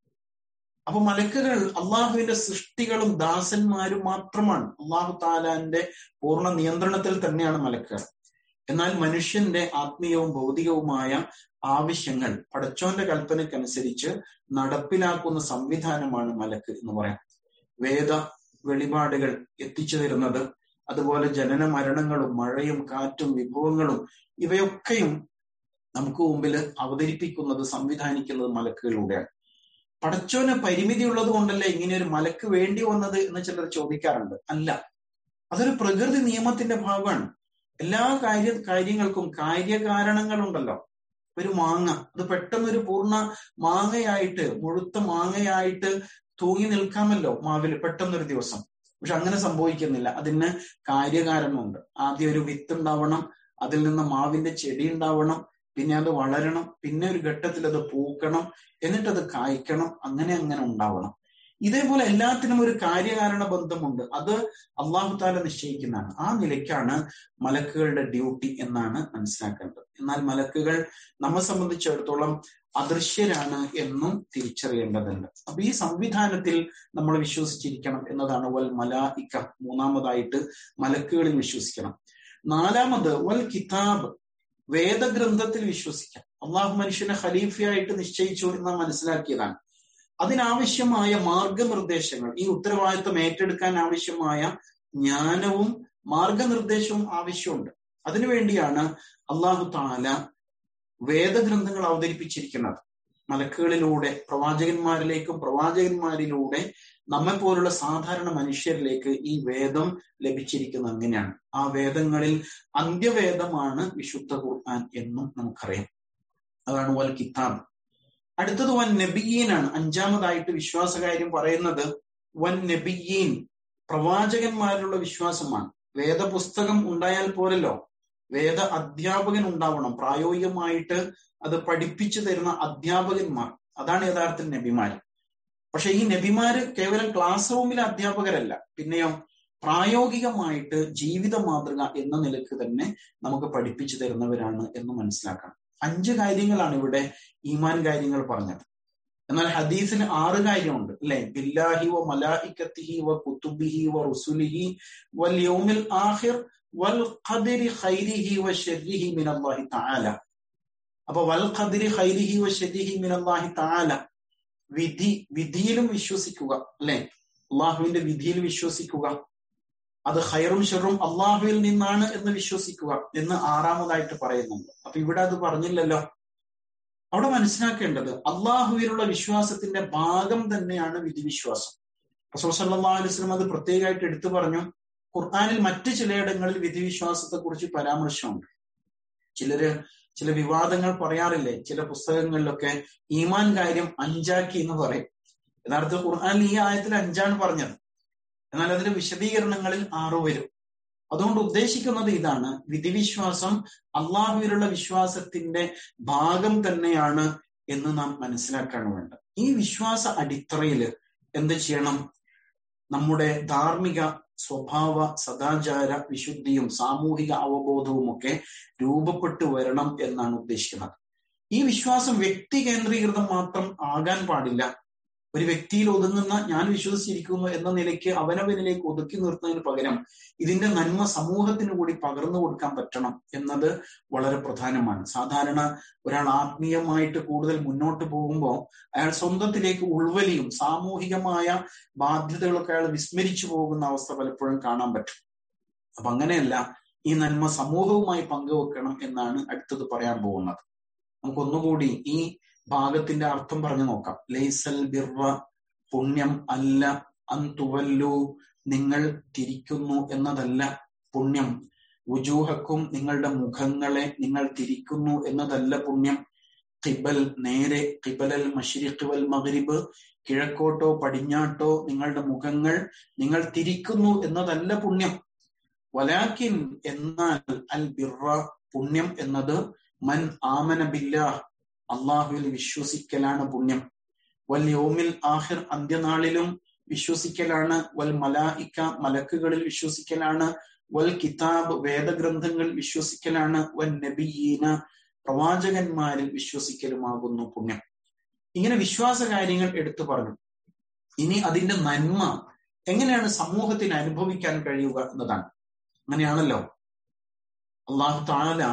അപ്പൊ മലക്കുകൾ അള്ളാഹുവിന്റെ സൃഷ്ടികളും ദാസന്മാരും മാത്രമാണ് അള്ളാഹു താലാന്റെ പൂർണ്ണ നിയന്ത്രണത്തിൽ തന്നെയാണ് മലക്കുകൾ എന്നാൽ മനുഷ്യന്റെ ആത്മീയവും ഭൗതികവുമായ ആവശ്യങ്ങൾ പടച്ചോന്റെ കൽപ്പനയ്ക്കനുസരിച്ച് നടപ്പിലാക്കുന്ന സംവിധാനമാണ് മലക്ക് എന്ന് പറയാം വേദ വെളിപാടുകൾ എത്തിച്ചു തരുന്നത് അതുപോലെ ജനന മരണങ്ങളും മഴയും കാറ്റും വിഭവങ്ങളും ഇവയൊക്കെയും നമുക്ക് മുമ്പിൽ അവതരിപ്പിക്കുന്നത് സംവിധാനിക്കുന്നത് മലക്കുകളിലൂടെയാണ് പടച്ചോന് പരിമിതി ഉള്ളത് കൊണ്ടല്ലേ ഇങ്ങനെ ഒരു മലക്ക് വേണ്ടി വന്നത് എന്ന് ചിലർ ചോദിക്കാറുണ്ട് അല്ല അതൊരു പ്രകൃതി നിയമത്തിന്റെ ഭാഗമാണ് എല്ലാ കാര്യ കാര്യങ്ങൾക്കും കാര്യകാരണങ്ങളുണ്ടല്ലോ ഒരു മാങ്ങ അത് പെട്ടെന്നൊരു പൂർണ്ണ മാങ്ങയായിട്ട് മുഴുത്ത മാങ്ങയായിട്ട് തൂങ്ങി നിൽക്കാമല്ലോ മാവിൽ പെട്ടെന്നൊരു ദിവസം പക്ഷെ അങ്ങനെ സംഭവിക്കുന്നില്ല അതിന് കാര്യകാരണമുണ്ട് ആദ്യം ഒരു വിത്ത് ഉണ്ടാവണം അതിൽ നിന്ന് മാവിന്റെ ചെടി ഉണ്ടാവണം പിന്നെ അത് വളരണം പിന്നെ ഒരു ഘട്ടത്തിൽ അത് പൂക്കണം എന്നിട്ട് അത് കായ്ക്കണം അങ്ങനെ അങ്ങനെ ഉണ്ടാവണം ഇതേപോലെ എല്ലാത്തിനും ഒരു കാര്യകാരണ ബന്ധമുണ്ട് അത് അള്ളാഹു താല നിശ്ചയിക്കുന്നതാണ് ആ നിലയ്ക്കാണ് മലക്കുകളുടെ ഡ്യൂട്ടി എന്നാണ് മനസ്സിലാക്കേണ്ടത് എന്നാൽ മലക്കുകൾ നമ്മെ സംബന്ധിച്ചിടത്തോളം അദൃശ്യരാണ് എന്നും തിരിച്ചറിയേണ്ടതുണ്ട് അപ്പൊ ഈ സംവിധാനത്തിൽ നമ്മൾ വിശ്വസിച്ചിരിക്കണം എന്നതാണ് വൽ മലായിക്ക മൂന്നാമതായിട്ട് മലക്കുകളിൽ വിശ്വസിക്കണം നാലാമത് വൽ കിതാബ് വേദഗ്രന്ഥത്തിൽ വിശ്വസിക്കാം അള്ളാഹു മനുഷ്യനെ ഖലീഫയായിട്ട് നിശ്ചയിച്ചു എന്ന് മനസ്സിലാക്കിയതാണ് അതിനാവശ്യമായ മാർഗനിർദ്ദേശങ്ങൾ ഈ ഉത്തരവാദിത്വം ഏറ്റെടുക്കാൻ ആവശ്യമായ ജ്ഞാനവും മാർഗനിർദ്ദേശവും ആവശ്യമുണ്ട് അതിനുവേണ്ടിയാണ് അള്ളാഹു താല വേദഗ്രന്ഥങ്ങൾ അവതരിപ്പിച്ചിരിക്കുന്നത് മലക്കുകളിലൂടെ പ്രവാചകന്മാരിലേക്കും പ്രവാചകന്മാരിലൂടെ നമ്മെ പോലുള്ള സാധാരണ മനുഷ്യരിലേക്ക് ഈ വേദം ലഭിച്ചിരിക്കുന്നത് അങ്ങനെയാണ് ആ വേദങ്ങളിൽ അന്ത്യവേദമാണ് വിശുദ്ധ ഖുർആൻ എന്നും നമുക്കറിയാം അതാണ് വൽ കിതാബ് അടുത്തത് വൻ നബിയീനാണ് അഞ്ചാമതായിട്ട് വിശ്വാസകാര്യം പറയുന്നത് വൻ നബിയീൻ പ്രവാചകന്മാരിലുള്ള വിശ്വാസമാണ് വേദപുസ്തകം ഉണ്ടായാൽ പോരല്ലോ വേദ അധ്യാപകൻ ഉണ്ടാവണം പ്രായോഗികമായിട്ട് അത് പഠിപ്പിച്ചു തരുന്ന അധ്യാപകന്മാർ അതാണ് യഥാർത്ഥത്തിൽ നബിമാര് പക്ഷെ ഈ നബിമാര് കേവലം ക്ലാസ് റൂമിലെ അധ്യാപകരല്ല പിന്നെയോ പ്രായോഗികമായിട്ട് ജീവിത മാതൃക എന്ന നിലക്ക് തന്നെ നമുക്ക് പഠിപ്പിച്ചു തരുന്നവരാണ് എന്ന് മനസ്സിലാക്കണം അഞ്ച് കാര്യങ്ങളാണ് ഇവിടെ ഈമാൻ കാര്യങ്ങൾ പറഞ്ഞത് എന്നാൽ ഹദീസിന് ആറ് കാര്യമുണ്ട് അല്ലെ ബില്ലാഹി വ മലായിക്കത്തിഹി വ കുത്തുബിഹി വ റുസുലിഹി വൽ യൗമിൽ ആഖിർ വൽ ഖദരി ഖൈരിഹി വ ശർരിഹി മിനല്ലാഹി തആല അപ്പൊ വൽ ഖദരി ഖൈരിഹി വ ശർരിഹി മിനല്ലാഹി തആല വിധി വിധിയിലും വിശ്വസിക്കുക അല്ലെ അള്ളാഹുവിന്റെ വിധിയിൽ വിശ്വസിക്കുക അത് ഹൈറും ഷെറും അള്ളാഹുവിൽ നിന്നാണ് എന്ന് വിശ്വസിക്കുക എന്ന് ആറാമതായിട്ട് പറയുന്നുണ്ട് അപ്പൊ ഇവിടെ അത് പറഞ്ഞില്ലല്ലോ അവിടെ മനസ്സിലാക്കേണ്ടത് അള്ളാഹുവിലുള്ള വിശ്വാസത്തിന്റെ ഭാഗം തന്നെയാണ് വിധിവിശ്വാസം റസൂൽ സല്ലല്ലാഹു അലൈഹി വസല്ലം അത് പ്രത്യേകമായിട്ട് എടുത്തു പറഞ്ഞു ഖുർആനിൽ മറ്റു ചിലയിടങ്ങളിൽ വിധിവിശ്വാസത്തെ കുറിച്ച് പരാമർശമുണ്ട് ചിലര് ചില വിവാദങ്ങൾ പറയാറില്ലേ ചില പുസ്തകങ്ങളിലൊക്കെ ഈമാൻ കാര്യം അഞ്ചാക്കി എന്ന് പറയും യഥാർത്ഥത്തിൽ ഖുർആനിൽ ഈ ആയത്തിൽ അഞ്ചാണ് പറഞ്ഞത് എന്നാൽ അതിന്റെ വിശദീകരണങ്ങളിൽ ആറു വരും അതുകൊണ്ട് ഉദ്ദേശിക്കുന്നത് ഇതാണ് വിധിവിശ്വാസം അള്ളാഹുവിലുള്ള വിശ്വാസത്തിന്റെ ഭാഗം തന്നെയാണ് എന്ന് നാം മനസ്സിലാക്കാൻ വേണ്ട ഈ വിശ്വാസ അടിത്തറയിൽ എന്ത് ചെയ്യണം നമ്മുടെ ധാർമ്മിക സ്വഭാവ സദാചാര വിശുദ്ധിയും സാമൂഹിക അവബോധവും ഒക്കെ രൂപപ്പെട്ടു വരണം എന്നാണ് ഉദ്ദേശിക്കുന്നത് ഈ വിശ്വാസം വ്യക്തി കേന്ദ്രീകൃതം മാത്രം ആകാൻ പാടില്ല ഒരു വ്യക്തിയിൽ ഒതുങ്ങുന്ന ഞാൻ വിശ്വസിച്ചിരിക്കുന്നു എന്ന നിലയ്ക്ക് അവനവനിലേക്ക് ഒതുക്കി നിർത്തുന്നതിന് പകരം ഇതിന്റെ നന്മ സമൂഹത്തിന് കൂടി പകർന്നു കൊടുക്കാൻ പറ്റണം എന്നത് വളരെ പ്രധാനമാണ് സാധാരണ ഒരാൾ ആത്മീയമായിട്ട് കൂടുതൽ മുന്നോട്ട് പോകുമ്പോൾ അയാൾ സ്വന്തത്തിലേക്ക് ഉൾവലിയും സാമൂഹികമായ ബാധ്യതകളൊക്കെ അയാൾ വിസ്മരിച്ചു പോകുന്ന അവസ്ഥ പലപ്പോഴും കാണാൻ പറ്റും അപ്പൊ അങ്ങനെയല്ല ഈ നന്മ സമൂഹവുമായി പങ്കുവെക്കണം എന്നാണ് അടുത്തത് പറയാൻ പോകുന്നത് നമുക്കൊന്നുകൂടി ഈ ഭാഗത്തിന്റെ അർത്ഥം പറഞ്ഞു നോക്കാം ലൈസൽ ബിർവ പുണ്യം അല്ല അന്തുവല്ലു നിങ്ങൾ തിരിക്കുന്നു എന്നതല്ല പുണ്യം ഉജൂഹക്കും നിങ്ങളുടെ മുഖങ്ങളെ നിങ്ങൾ തിരിക്കുന്നു എന്നതല്ല പുണ്യം ഖിബൽ നേരെ ഖിബലൽ മഷ്രിഖ് വൽ മഗ്രിബ് കിഴക്കോട്ടോ പടിഞ്ഞാട്ടോ നിങ്ങളുടെ മുഖങ്ങൾ നിങ്ങൾ തിരിക്കുന്നു എന്നതല്ല പുണ്യം വലാക്കിൻ എന്നാൽ അൽ ബിറ പുണ്യം എന്നത് മൻ ആമന ബില്ലാഹ് അള്ളാഹുവിൽ വിശ്വസിക്കലാണ് പുണ്യം വൽ യോമിൽ ആഹിർ അന്ത്യനാളിലും വിശ്വസിക്കലാണ് വൽ മലായിക്ക മലക്കുകളിൽ വിശ്വസിക്കലാണ് വൽ കിതാബ് വേദഗ്രന്ഥങ്ങൾ വിശ്വസിക്കലാണ് വൻ നബിയീന പ്രവാചകന്മാരിൽ വിശ്വസിക്കലുമാകുന്നു പുണ്യം ഇങ്ങനെ വിശ്വാസ കാര്യങ്ങൾ എടുത്തു പറഞ്ഞു ഇനി അതിന്റെ നന്മ എങ്ങനെയാണ് സമൂഹത്തിന് അനുഭവിക്കാൻ കഴിയുക എന്നതാണ് അങ്ങനെയാണല്ലോ അള്ളാഹു താല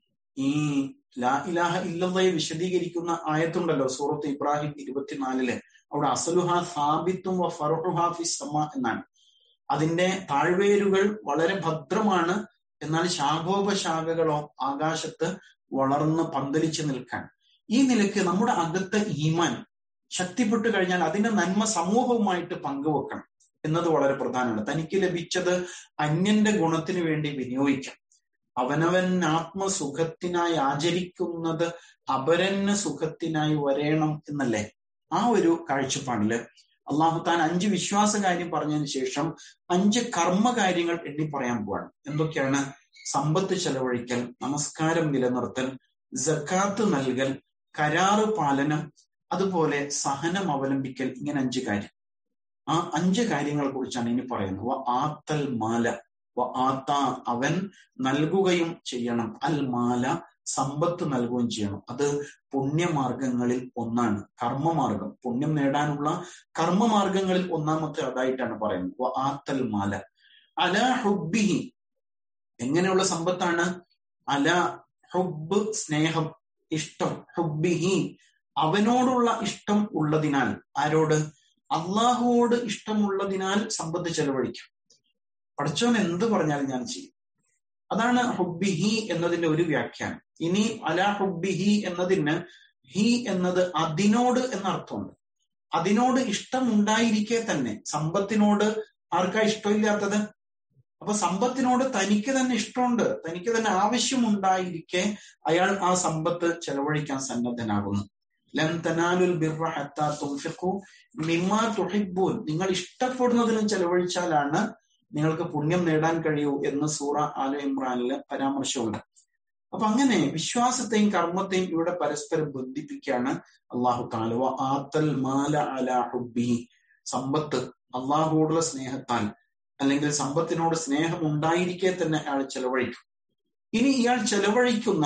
ഈ ലാ ഇലാഹ ഇല്ലയെ വിശദീകരിക്കുന്ന ആയത്തുണ്ടല്ലോ സൂറത്ത് ഇബ്രാഹിം ഇരുപത്തിനാലില് അവിടെ അസലുഹ സാബിത്തും വ ഫറുഹ ഫി സമ എന്നാണ് അതിന്റെ താഴ്വേരുകൾ വളരെ ഭദ്രമാണ് എന്നാൽ ശാഖോപശാഖകളോ ആകാശത്ത് വളർന്ന് പന്തലിച്ചു നിൽക്കാൻ ഈ നിലയ്ക്ക് നമ്മുടെ അകത്തെ ഈമാൻ ശക്തിപ്പെട്ടു കഴിഞ്ഞാൽ അതിന്റെ നന്മ സമൂഹവുമായിട്ട് പങ്കുവെക്കണം എന്നത് വളരെ പ്രധാനമാണ് തനിക്ക് ലഭിച്ചത് അന്യന്റെ ഗുണത്തിന് വേണ്ടി വിനിയോഗിക്കാം അവനവൻ ആത്മസുഖത്തിനായി ആചരിക്കുന്നത് അപരന് സുഖത്തിനായി വരേണം എന്നല്ലേ ആ ഒരു കാഴ്ചപ്പാടില് അള്ളാഹു താൻ അഞ്ച് വിശ്വാസ കാര്യം പറഞ്ഞതിന് ശേഷം അഞ്ച് കർമ്മകാര്യങ്ങൾ എണ്ണി പറയാൻ പോവാണ് എന്തൊക്കെയാണ് സമ്പത്ത് ചെലവഴിക്കൽ നമസ്കാരം നിലനിർത്തൽ ജക്കാത്ത് നൽകൽ കരാറ് പാലനം അതുപോലെ സഹനം അവലംബിക്കൽ ഇങ്ങനെ അഞ്ച് കാര്യം ആ അഞ്ച് കാര്യങ്ങളെ കുറിച്ചാണ് ഇനി പറയുന്നത് വ ആത്തൽ മാല വ ആത്ത അവൻ നൽകുകയും ചെയ്യണം അൽ മാല സമ്പത്ത് നൽകുകയും ചെയ്യണം അത് പുണ്യമാർഗങ്ങളിൽ ഒന്നാണ് കർമ്മമാർഗം പുണ്യം നേടാനുള്ള കർമ്മമാർഗങ്ങളിൽ ഒന്നാമത്തെ അതായിട്ടാണ് പറയുന്നത് വ ആത്തൽ മാല അല ഹുബിഹി എങ്ങനെയുള്ള സമ്പത്താണ് അല ഹുബ് സ്നേഹം ഇഷ്ടം ഹുബിഹി അവനോടുള്ള ഇഷ്ടം ഉള്ളതിനാൽ ആരോട് അള്ളാഹുവോട് ഇഷ്ടമുള്ളതിനാൽ സമ്പത്ത് ചെലവഴിക്കാം പഠിച്ചവൻ എന്ത് പറഞ്ഞാലും ഞാൻ ചെയ്യും അതാണ് ഹുബിഹി എന്നതിന്റെ ഒരു വ്യാഖ്യാനം ഇനി അല ഹുബിഹി എന്നതിന് ഹി എന്നത് അതിനോട് എന്ന അർത്ഥമുണ്ട് അതിനോട് ഇഷ്ടമുണ്ടായിരിക്കെ തന്നെ സമ്പത്തിനോട് ആർക്കാ ഇഷ്ടമില്ലാത്തത് അപ്പൊ സമ്പത്തിനോട് തനിക്ക് തന്നെ ഇഷ്ടമുണ്ട് തനിക്ക് തന്നെ ആവശ്യമുണ്ടായിരിക്കെ അയാൾ ആ സമ്പത്ത് ചെലവഴിക്കാൻ സന്നദ്ധനാകുന്നു ലൻ തനാലുൽ ബിർറ ഹത്താ തുൻഫിഖു മിമ്മാ തുഹിബ്ബൂൻ നിങ്ങൾ ഇഷ്ടപ്പെടുന്നതിലും ചെലവഴിച്ചാലാണ് നിങ്ങൾക്ക് പുണ്യം നേടാൻ കഴിയൂ എന്ന് സൂറ ആല ഇമ്രാനില് പരാമർശമുണ്ട് അപ്പൊ അങ്ങനെ വിശ്വാസത്തെയും കർമ്മത്തെയും ഇവിടെ പരസ്പരം ബന്ധിപ്പിക്കുകയാണ് അള്ളാഹു താലുവ ആത്തൽ മാല അല ഹുബി സമ്പത്ത് അള്ളാഹുവോടുള്ള സ്നേഹത്താൽ അല്ലെങ്കിൽ സമ്പത്തിനോട് സ്നേഹം ഉണ്ടായിരിക്കെ തന്നെ അയാൾ ചെലവഴിക്കും ഇനി ഇയാൾ ചെലവഴിക്കുന്ന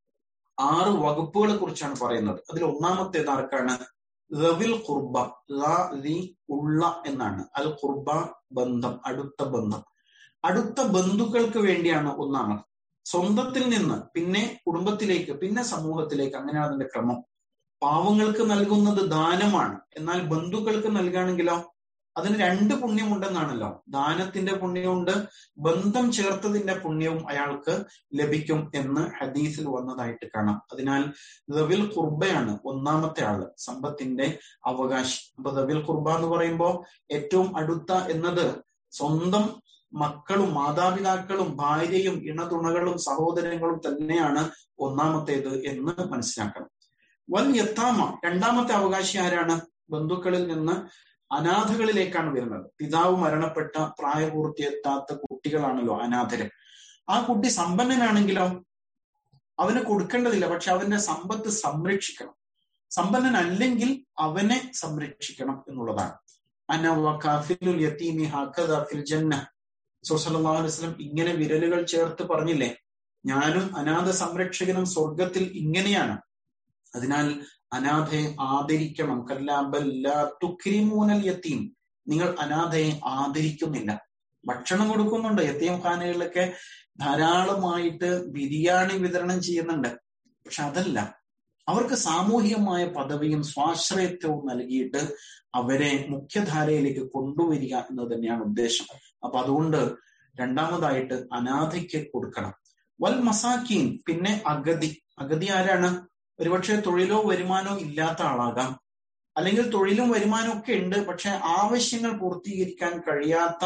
ആറ് വകുപ്പുകളെ കുറിച്ചാണ് പറയുന്നത് അതിൽ ഒന്നാമത്തേത് ആർക്കാണ് റവിൽ ഖുർബ ഉള്ള എന്നാണ് അൽ ഖുർബ ബന്ധം അടുത്ത ബന്ധം അടുത്ത ബന്ധുക്കൾക്ക് വേണ്ടിയാണ് ഒന്നാമത് സ്വന്തത്തിൽ നിന്ന് പിന്നെ കുടുംബത്തിലേക്ക് പിന്നെ സമൂഹത്തിലേക്ക് അങ്ങനെയാണ് അതിന്റെ ക്രമം പാവങ്ങൾക്ക് നൽകുന്നത് ദാനമാണ് എന്നാൽ ബന്ധുക്കൾക്ക് നൽകുകയാണെങ്കിലോ അതിന് രണ്ട് പുണ്യമുണ്ടെന്നാണല്ലോ ദാനത്തിന്റെ പുണ്യമുണ്ട് ബന്ധം ചേർത്തതിന്റെ പുണ്യവും അയാൾക്ക് ലഭിക്കും എന്ന് ഹദീസിൽ വന്നതായിട്ട് കാണാം അതിനാൽ ദവിൽ കുർബയാണ് ഒന്നാമത്തെ ആള് സമ്പത്തിന്റെ അവകാശി അപ്പൊ ദവിൽ കുർബ എന്ന് പറയുമ്പോൾ ഏറ്റവും അടുത്ത എന്നത് സ്വന്തം മക്കളും മാതാപിതാക്കളും ഭാര്യയും ഇണതുണകളും സഹോദരങ്ങളും തന്നെയാണ് ഒന്നാമത്തേത് എന്ന് മനസ്സിലാക്കണം വൽ യത്താമ രണ്ടാമത്തെ അവകാശി ആരാണ് ബന്ധുക്കളിൽ നിന്ന് അനാഥകളിലേക്കാണ് വരുന്നത് പിതാവ് മരണപ്പെട്ട പ്രായപൂർത്തിയെത്താത്ത കുട്ടികളാണല്ലോ അനാഥര് ആ കുട്ടി സമ്പന്നനാണെങ്കിലോ അവന് കൊടുക്കേണ്ടതില്ല പക്ഷെ അവന്റെ സമ്പത്ത് സംരക്ഷിക്കണം സമ്പന്നനല്ലെങ്കിൽ അവനെ സംരക്ഷിക്കണം എന്നുള്ളതാണ് അനവൽ യത്തീമി ഫിൽ ജന്ന സുസലാസ്ലം ഇങ്ങനെ വിരലുകൾ ചേർത്ത് പറഞ്ഞില്ലേ ഞാനും അനാഥ സംരക്ഷകനും സ്വർഗത്തിൽ ഇങ്ങനെയാണ് അതിനാൽ അനാഥയെ ആദരിക്കണം കല്ലാബല്ല തുക്രിമൂനൽ യത്തീം നിങ്ങൾ അനാഥയെ ആദരിക്കുന്നില്ല ഭക്ഷണം കൊടുക്കുന്നുണ്ട് യത്തീം ഖാനകളിലൊക്കെ ധാരാളമായിട്ട് ബിരിയാണി വിതരണം ചെയ്യുന്നുണ്ട് പക്ഷെ അതല്ല അവർക്ക് സാമൂഹികമായ പദവിയും സ്വാശ്രയത്വവും നൽകിയിട്ട് അവരെ മുഖ്യധാരയിലേക്ക് കൊണ്ടുവരിക എന്നത് തന്നെയാണ് ഉദ്ദേശം അപ്പൊ അതുകൊണ്ട് രണ്ടാമതായിട്ട് അനാഥയ്ക്ക് കൊടുക്കണം വൽ മസാക്കീൻ പിന്നെ അഗതി അഗതി ആരാണ് ഒരുപക്ഷെ തൊഴിലോ വരുമാനോ ഇല്ലാത്ത ആളാകാം അല്ലെങ്കിൽ തൊഴിലും വരുമാനവും ഒക്കെ ഉണ്ട് പക്ഷെ ആവശ്യങ്ങൾ പൂർത്തീകരിക്കാൻ കഴിയാത്ത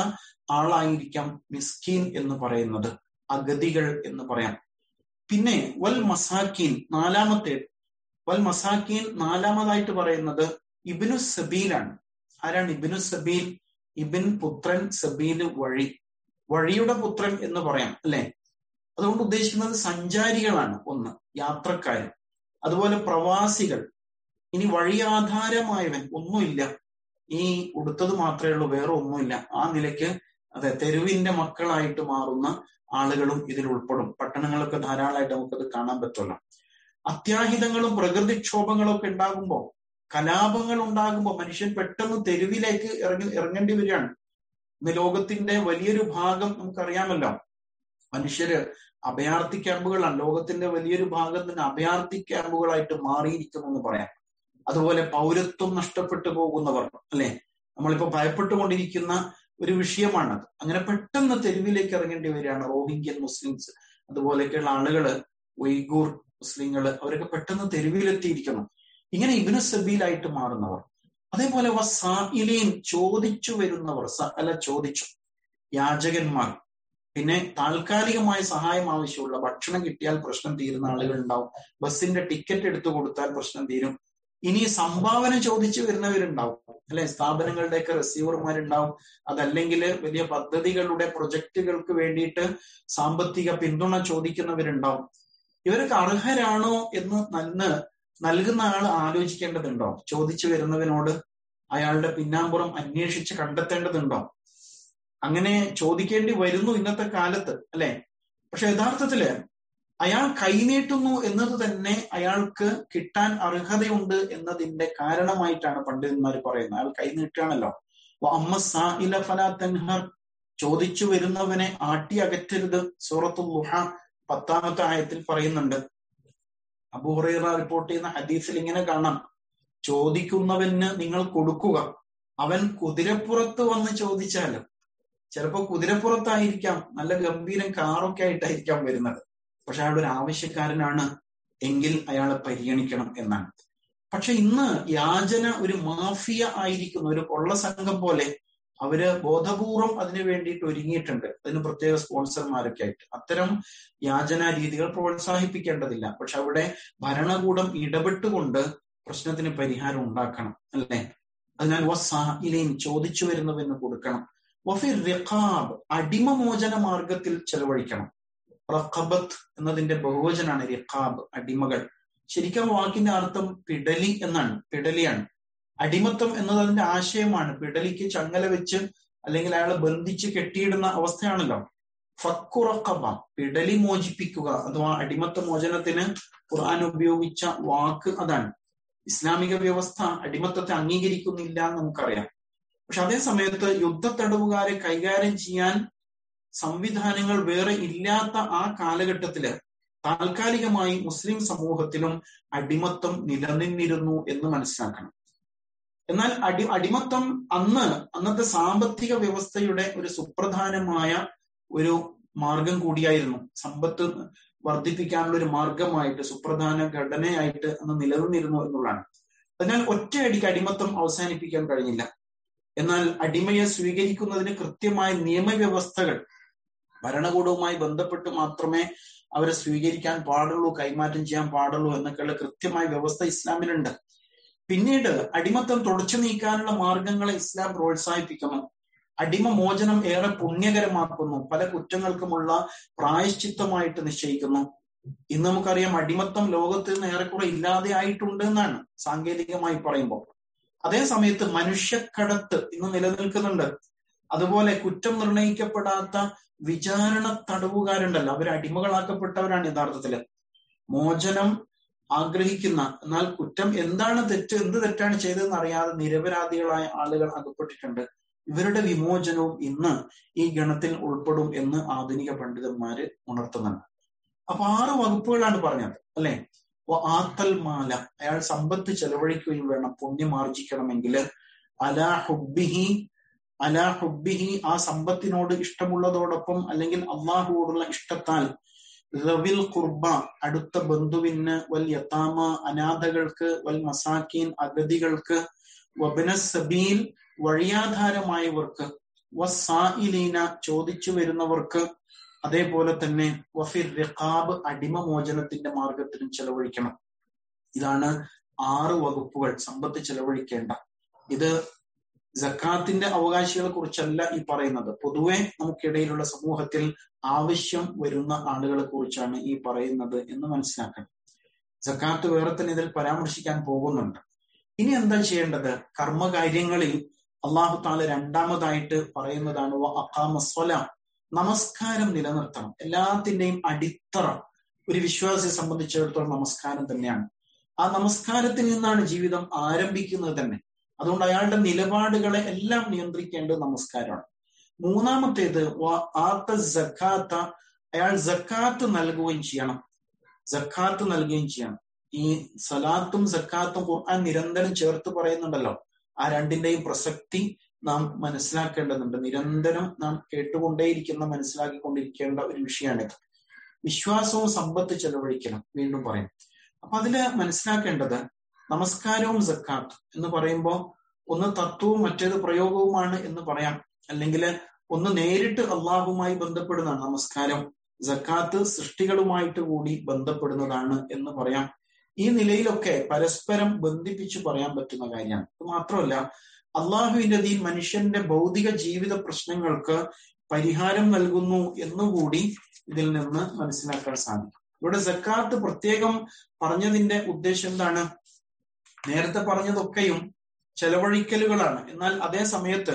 ആളായിരിക്കാം മിസ്കീൻ എന്ന് പറയുന്നത് അഗതികൾ എന്ന് പറയാം പിന്നെ വൽ മസാക്കീൻ നാലാമത്തെ വൽ മസാക്കീൻ നാലാമതായിട്ട് പറയുന്നത് ഇബിനു സബീലാണ് ആരാണ് ഇബിനു സബീൽ ഇബിൻ പുത്രൻ സബീൽ വഴി വഴിയുടെ പുത്രൻ എന്ന് പറയാം അല്ലെ അതുകൊണ്ട് ഉദ്ദേശിക്കുന്നത് സഞ്ചാരികളാണ് ഒന്ന് യാത്രക്കാർ അതുപോലെ പ്രവാസികൾ ഇനി വഴിയാധാരമായവൻ ഒന്നുമില്ല ഈ ഉടുത്തത് മാത്രമേ ഉള്ളൂ വേറെ ഒന്നുമില്ല ആ നിലയ്ക്ക് അതെ തെരുവിന്റെ മക്കളായിട്ട് മാറുന്ന ആളുകളും ഇതിൽ ഉൾപ്പെടും പട്ടണങ്ങളൊക്കെ ധാരാളമായിട്ട് നമുക്കത് കാണാൻ പറ്റുമല്ലോ അത്യാഹിതങ്ങളും പ്രകൃതിക്ഷോഭങ്ങളും ഒക്കെ ഉണ്ടാകുമ്പോൾ കലാപങ്ങൾ ഉണ്ടാകുമ്പോൾ മനുഷ്യൻ പെട്ടെന്ന് തെരുവിലേക്ക് ഇറങ്ങി ഇറങ്ങേണ്ടി വരികയാണ് ഇന്ന് ലോകത്തിന്റെ വലിയൊരു ഭാഗം നമുക്കറിയാമല്ലോ മനുഷ്യര് അഭയാർത്ഥി ക്യാമ്പുകളാണ് ലോകത്തിന്റെ വലിയൊരു ഭാഗം തന്നെ അഭയാർത്ഥി ക്യാമ്പുകളായിട്ട് മാറിയിരിക്കുന്നു എന്ന് പറയാം അതുപോലെ പൗരത്വം നഷ്ടപ്പെട്ടു പോകുന്നവർ അല്ലെ നമ്മളിപ്പോ ഭയപ്പെട്ടുകൊണ്ടിരിക്കുന്ന ഒരു വിഷയമാണത് അങ്ങനെ പെട്ടെന്ന് തെരുവിലേക്ക് ഇറങ്ങേണ്ടി വരികയാണ് റോഹിംഗ്യൻ മുസ്ലിംസ് അതുപോലെയൊക്കെയുള്ള ആളുകള് ഉയ്ഗൂർ മുസ്ലിങ്ങള് അവരൊക്കെ പെട്ടെന്ന് തെരുവിലെത്തിയിരിക്കുന്നു ഇങ്ങനെ ഇബിനു സബീലായിട്ട് മാറുന്നവർ അതേപോലെ വസായിലീൻ ചോദിച്ചു വരുന്നവർ അല്ല ചോദിച്ചു യാചകന്മാർ പിന്നെ താൽക്കാലികമായ സഹായം ആവശ്യമുള്ള ഭക്ഷണം കിട്ടിയാൽ പ്രശ്നം തീരുന്ന ആളുകൾ ഉണ്ടാവും ബസ്സിന്റെ ടിക്കറ്റ് എടുത്തു കൊടുത്താൽ പ്രശ്നം തീരും ഇനി സംഭാവന ചോദിച്ചു വരുന്നവരുണ്ടാവും അല്ലെ സ്ഥാപനങ്ങളുടെയൊക്കെ റിസീവർമാരുണ്ടാവും അതല്ലെങ്കിൽ വലിയ പദ്ധതികളുടെ പ്രൊജക്ടുകൾക്ക് വേണ്ടിയിട്ട് സാമ്പത്തിക പിന്തുണ ചോദിക്കുന്നവരുണ്ടാവും ഇവരൊക്കെ അർഹരാണോ എന്ന് നന്ന് നൽകുന്ന ആൾ ആലോചിക്കേണ്ടതുണ്ടോ ചോദിച്ചു വരുന്നവനോട് അയാളുടെ പിന്നാമ്പുറം അന്വേഷിച്ച് കണ്ടെത്തേണ്ടതുണ്ടോ അങ്ങനെ ചോദിക്കേണ്ടി വരുന്നു ഇന്നത്തെ കാലത്ത് അല്ലെ പക്ഷെ യഥാർത്ഥത്തില് അയാൾ കൈനീട്ടുന്നു എന്നത് തന്നെ അയാൾക്ക് കിട്ടാൻ അർഹതയുണ്ട് എന്നതിന്റെ കാരണമായിട്ടാണ് പണ്ഡിതന്മാർ പറയുന്നത് അയാൾ കൈനീട്ടാണല്ലോ അമ്മ സാഹില ഫലാ തൻഹർ ചോദിച്ചു വരുന്നവനെ ആട്ടി അകറ്റരുത് സൂറത്തുൽ ലുഹ പത്താമത്തെ ആയത്തിൽ പറയുന്നുണ്ട് അബൂഹുറൈറ റിപ്പോർട്ട് ചെയ്യുന്ന ഹദീസിൽ ഇങ്ങനെ കാണാം ചോദിക്കുന്നവന് നിങ്ങൾ കൊടുക്കുക അവൻ കുതിരപ്പുറത്ത് വന്ന് ചോദിച്ചാലും ചിലപ്പോ കുതിരപ്പുറത്തായിരിക്കാം നല്ല ഗംഭീരം കാറൊക്കെ ആയിട്ടായിരിക്കാം വരുന്നത് പക്ഷെ അയാളുടെ ഒരു ആവശ്യക്കാരനാണ് എങ്കിൽ അയാളെ പരിഗണിക്കണം എന്നാണ് പക്ഷെ ഇന്ന് യാചന ഒരു മാഫിയ ആയിരിക്കുന്ന ഒരു കൊള്ള സംഘം പോലെ അവര് ബോധപൂർവം അതിനു വേണ്ടിയിട്ട് ഒരുങ്ങിയിട്ടുണ്ട് അതിന് പ്രത്യേക സ്പോൺസർമാരൊക്കെ ആയിട്ട് അത്തരം യാചനാ രീതികൾ പ്രോത്സാഹിപ്പിക്കേണ്ടതില്ല പക്ഷെ അവിടെ ഭരണകൂടം ഇടപെട്ടുകൊണ്ട് പ്രശ്നത്തിന് പരിഹാരം ഉണ്ടാക്കണം അല്ലേ അതിനാൽ വസായിലേൻ ചോദിച്ചു വരുന്നവന് കൊടുക്കണം വഫിർ റിഖാബ് അടിമമോചന മാർഗത്തിൽ ചെലവഴിക്കണം റഖബത്ത് എന്നതിന്റെ ബഹുവചനാണ് റിഖാബ് അടിമകൾ ശരിക്കും വാക്കിന്റെ അർത്ഥം പിടലി എന്നാണ് പിടലിയാണ് അടിമത്തം എന്നത് അതിന്റെ ആശയമാണ് പിടലിക്ക് ചങ്ങല വെച്ച് അല്ലെങ്കിൽ അയാളെ ബന്ധിച്ച് കെട്ടിയിടുന്ന അവസ്ഥയാണല്ലോ ഫക്കുറക്കബ പിടലി മോചിപ്പിക്കുക അഥവാ അടിമത്ത മോചനത്തിന് ഖുർആൻ ഉപയോഗിച്ച വാക്ക് അതാണ് ഇസ്ലാമിക വ്യവസ്ഥ അടിമത്തത്തെ അംഗീകരിക്കുന്നില്ല എന്ന് നമുക്കറിയാം പക്ഷെ അതേ സമയത്ത് യുദ്ധത്തടവുകാരെ കൈകാര്യം ചെയ്യാൻ സംവിധാനങ്ങൾ വേറെ ഇല്ലാത്ത ആ കാലഘട്ടത്തില് താൽക്കാലികമായി മുസ്ലിം സമൂഹത്തിലും അടിമത്തം നിലനിന്നിരുന്നു എന്ന് മനസ്സിലാക്കണം എന്നാൽ അടി അടിമത്തം അന്ന് അന്നത്തെ സാമ്പത്തിക വ്യവസ്ഥയുടെ ഒരു സുപ്രധാനമായ ഒരു മാർഗം കൂടിയായിരുന്നു സമ്പത്ത് വർദ്ധിപ്പിക്കാനുള്ള ഒരു മാർഗമായിട്ട് സുപ്രധാന ഘടനയായിട്ട് അന്ന് നിലനിന്നിരുന്നു എന്നുള്ളതാണ് അതിനാൽ ഒറ്റയടിക്ക് അടിമത്തം അവസാനിപ്പിക്കാൻ കഴിഞ്ഞില്ല എന്നാൽ അടിമയെ സ്വീകരിക്കുന്നതിന് കൃത്യമായ നിയമവ്യവസ്ഥകൾ ഭരണകൂടവുമായി ബന്ധപ്പെട്ട് മാത്രമേ അവരെ സ്വീകരിക്കാൻ പാടുള്ളൂ കൈമാറ്റം ചെയ്യാൻ പാടുള്ളൂ എന്നൊക്കെയുള്ള കൃത്യമായ വ്യവസ്ഥ ഇസ്ലാമിലുണ്ട് പിന്നീട് അടിമത്തം തുടച്ചു നീക്കാനുള്ള മാർഗങ്ങളെ ഇസ്ലാം പ്രോത്സാഹിപ്പിക്കുന്നു അടിമ മോചനം ഏറെ പുണ്യകരമാക്കുന്നു പല കുറ്റങ്ങൾക്കുമുള്ള പ്രായശ്ചിത്തമായിട്ട് നിശ്ചയിക്കുന്നു ഇന്ന് നമുക്കറിയാം അടിമത്തം ലോകത്ത് നിന്ന് ഏറെക്കുറെ ഇല്ലാതെ ആയിട്ടുണ്ട് എന്നാണ് സാങ്കേതികമായി പറയുമ്പോൾ അതേ സമയത്ത് മനുഷ്യക്കടത്ത് ഇന്ന് നിലനിൽക്കുന്നുണ്ട് അതുപോലെ കുറ്റം നിർണയിക്കപ്പെടാത്ത വിചാരണ തടവുകാരുണ്ടല്ലോ അവർ അടിമകളാക്കപ്പെട്ടവരാണ് യഥാർത്ഥത്തില് മോചനം ആഗ്രഹിക്കുന്ന എന്നാൽ കുറ്റം എന്താണ് തെറ്റ് എന്ത് തെറ്റാണ് ചെയ്തതെന്ന് അറിയാതെ നിരപരാധികളായ ആളുകൾ അകപ്പെട്ടിട്ടുണ്ട് ഇവരുടെ വിമോചനവും ഇന്ന് ഈ ഗണത്തിൽ ഉൾപ്പെടും എന്ന് ആധുനിക പണ്ഡിതന്മാര് ഉണർത്തുന്നുണ്ട് അപ്പൊ ആറ് വകുപ്പുകളാണ് പറഞ്ഞത് അല്ലെ ആത്തൽ മാല അയാൾ സമ്പത്ത് ചെലവഴിക്കുകയും വേണം പുണ്യം ആർജിക്കണമെങ്കിൽ അലാ ഹുബിഹി അലാ ഹുബിഹി ആ സമ്പത്തിനോട് ഇഷ്ടമുള്ളതോടൊപ്പം അല്ലെങ്കിൽ അള്ളാഹുവോടുള്ള ഇഷ്ടത്താൽ റവിൽ കുർബ അടുത്ത ബന്ധുവിന് വൽ യത്താമ അനാഥകൾക്ക് വൽ മസാക്കീൻ അഗതികൾക്ക് വബന സബീൽ വഴിയാധാരമായവർക്ക് വസായിലീന ചോദിച്ചു വരുന്നവർക്ക് അതേപോലെ തന്നെ വഫിർ റിഖാബ് അടിമമോചനത്തിന്റെ മാർഗത്തിലും ചെലവഴിക്കണം ഇതാണ് ആറ് വകുപ്പുകൾ സമ്പത്ത് ചെലവഴിക്കേണ്ട ഇത് ജക്കാത്തിന്റെ അവകാശികളെ കുറിച്ചല്ല ഈ പറയുന്നത് പൊതുവെ നമുക്കിടയിലുള്ള സമൂഹത്തിൽ ആവശ്യം വരുന്ന ആളുകളെ കുറിച്ചാണ് ഈ പറയുന്നത് എന്ന് മനസ്സിലാക്കണം ജക്കാത്ത് വേറെ തന്നെ ഇതിൽ പരാമർശിക്കാൻ പോകുന്നുണ്ട് ഇനി എന്താ ചെയ്യേണ്ടത് കർമ്മകാര്യങ്ങളിൽ അള്ളാഹു താല രണ്ടാമതായിട്ട് പറയുന്നതാണ് അക്കാമസ്വല നമസ്കാരം നിലനിർത്തണം എല്ലാത്തിന്റെയും അടിത്തറ ഒരു വിശ്വാസിയെ സംബന്ധിച്ചിടത്തോളം നമസ്കാരം തന്നെയാണ് ആ നമസ്കാരത്തിൽ നിന്നാണ് ജീവിതം ആരംഭിക്കുന്നത് തന്നെ അതുകൊണ്ട് അയാളുടെ നിലപാടുകളെ എല്ലാം നിയന്ത്രിക്കേണ്ടത് നമസ്കാരമാണ് മൂന്നാമത്തേത് ആത്ത ജക്കാത്ത അയാൾ ജക്കാത്ത് നൽകുകയും ചെയ്യണം ജക്കാത്ത് നൽകുകയും ചെയ്യണം ഈ സലാത്തും ജക്കാത്തും ഖുർആൻ നിരന്തരം ചേർത്ത് പറയുന്നുണ്ടല്ലോ ആ രണ്ടിന്റെയും പ്രസക്തി നാം മനസ്സിലാക്കേണ്ടതുണ്ട് നിരന്തരം നാം കേട്ടുകൊണ്ടേയിരിക്കുന്ന മനസ്സിലാക്കിക്കൊണ്ടിരിക്കേണ്ട ഒരു വിഷയമാണിത് വിശ്വാസവും സമ്പത്ത് ചെലവഴിക്കണം വീണ്ടും പറയും അപ്പൊ അതില് മനസ്സിലാക്കേണ്ടത് നമസ്കാരവും ജക്കാത്ത് എന്ന് പറയുമ്പോൾ ഒന്ന് തത്വവും മറ്റേത് പ്രയോഗവുമാണ് എന്ന് പറയാം അല്ലെങ്കിൽ ഒന്ന് നേരിട്ട് അള്ളാഹുമായി ബന്ധപ്പെടുന്നതാണ് നമസ്കാരം ജക്കാത്ത് സൃഷ്ടികളുമായിട്ട് കൂടി ബന്ധപ്പെടുന്നതാണ് എന്ന് പറയാം ഈ നിലയിലൊക്കെ പരസ്പരം ബന്ധിപ്പിച്ച് പറയാൻ പറ്റുന്ന കാര്യമാണ് ഇത് മാത്രമല്ല അള്ളാഹുവിന്റെ ദീൻ മനുഷ്യന്റെ ഭൗതിക ജീവിത പ്രശ്നങ്ങൾക്ക് പരിഹാരം നൽകുന്നു എന്നുകൂടി ഇതിൽ നിന്ന് മനസ്സിലാക്കാൻ സാധിക്കും ഇവിടെ ജക്കാത്ത് പ്രത്യേകം പറഞ്ഞതിന്റെ ഉദ്ദേശം എന്താണ് നേരത്തെ പറഞ്ഞതൊക്കെയും ചെലവഴിക്കലുകളാണ് എന്നാൽ അതേ സമയത്ത്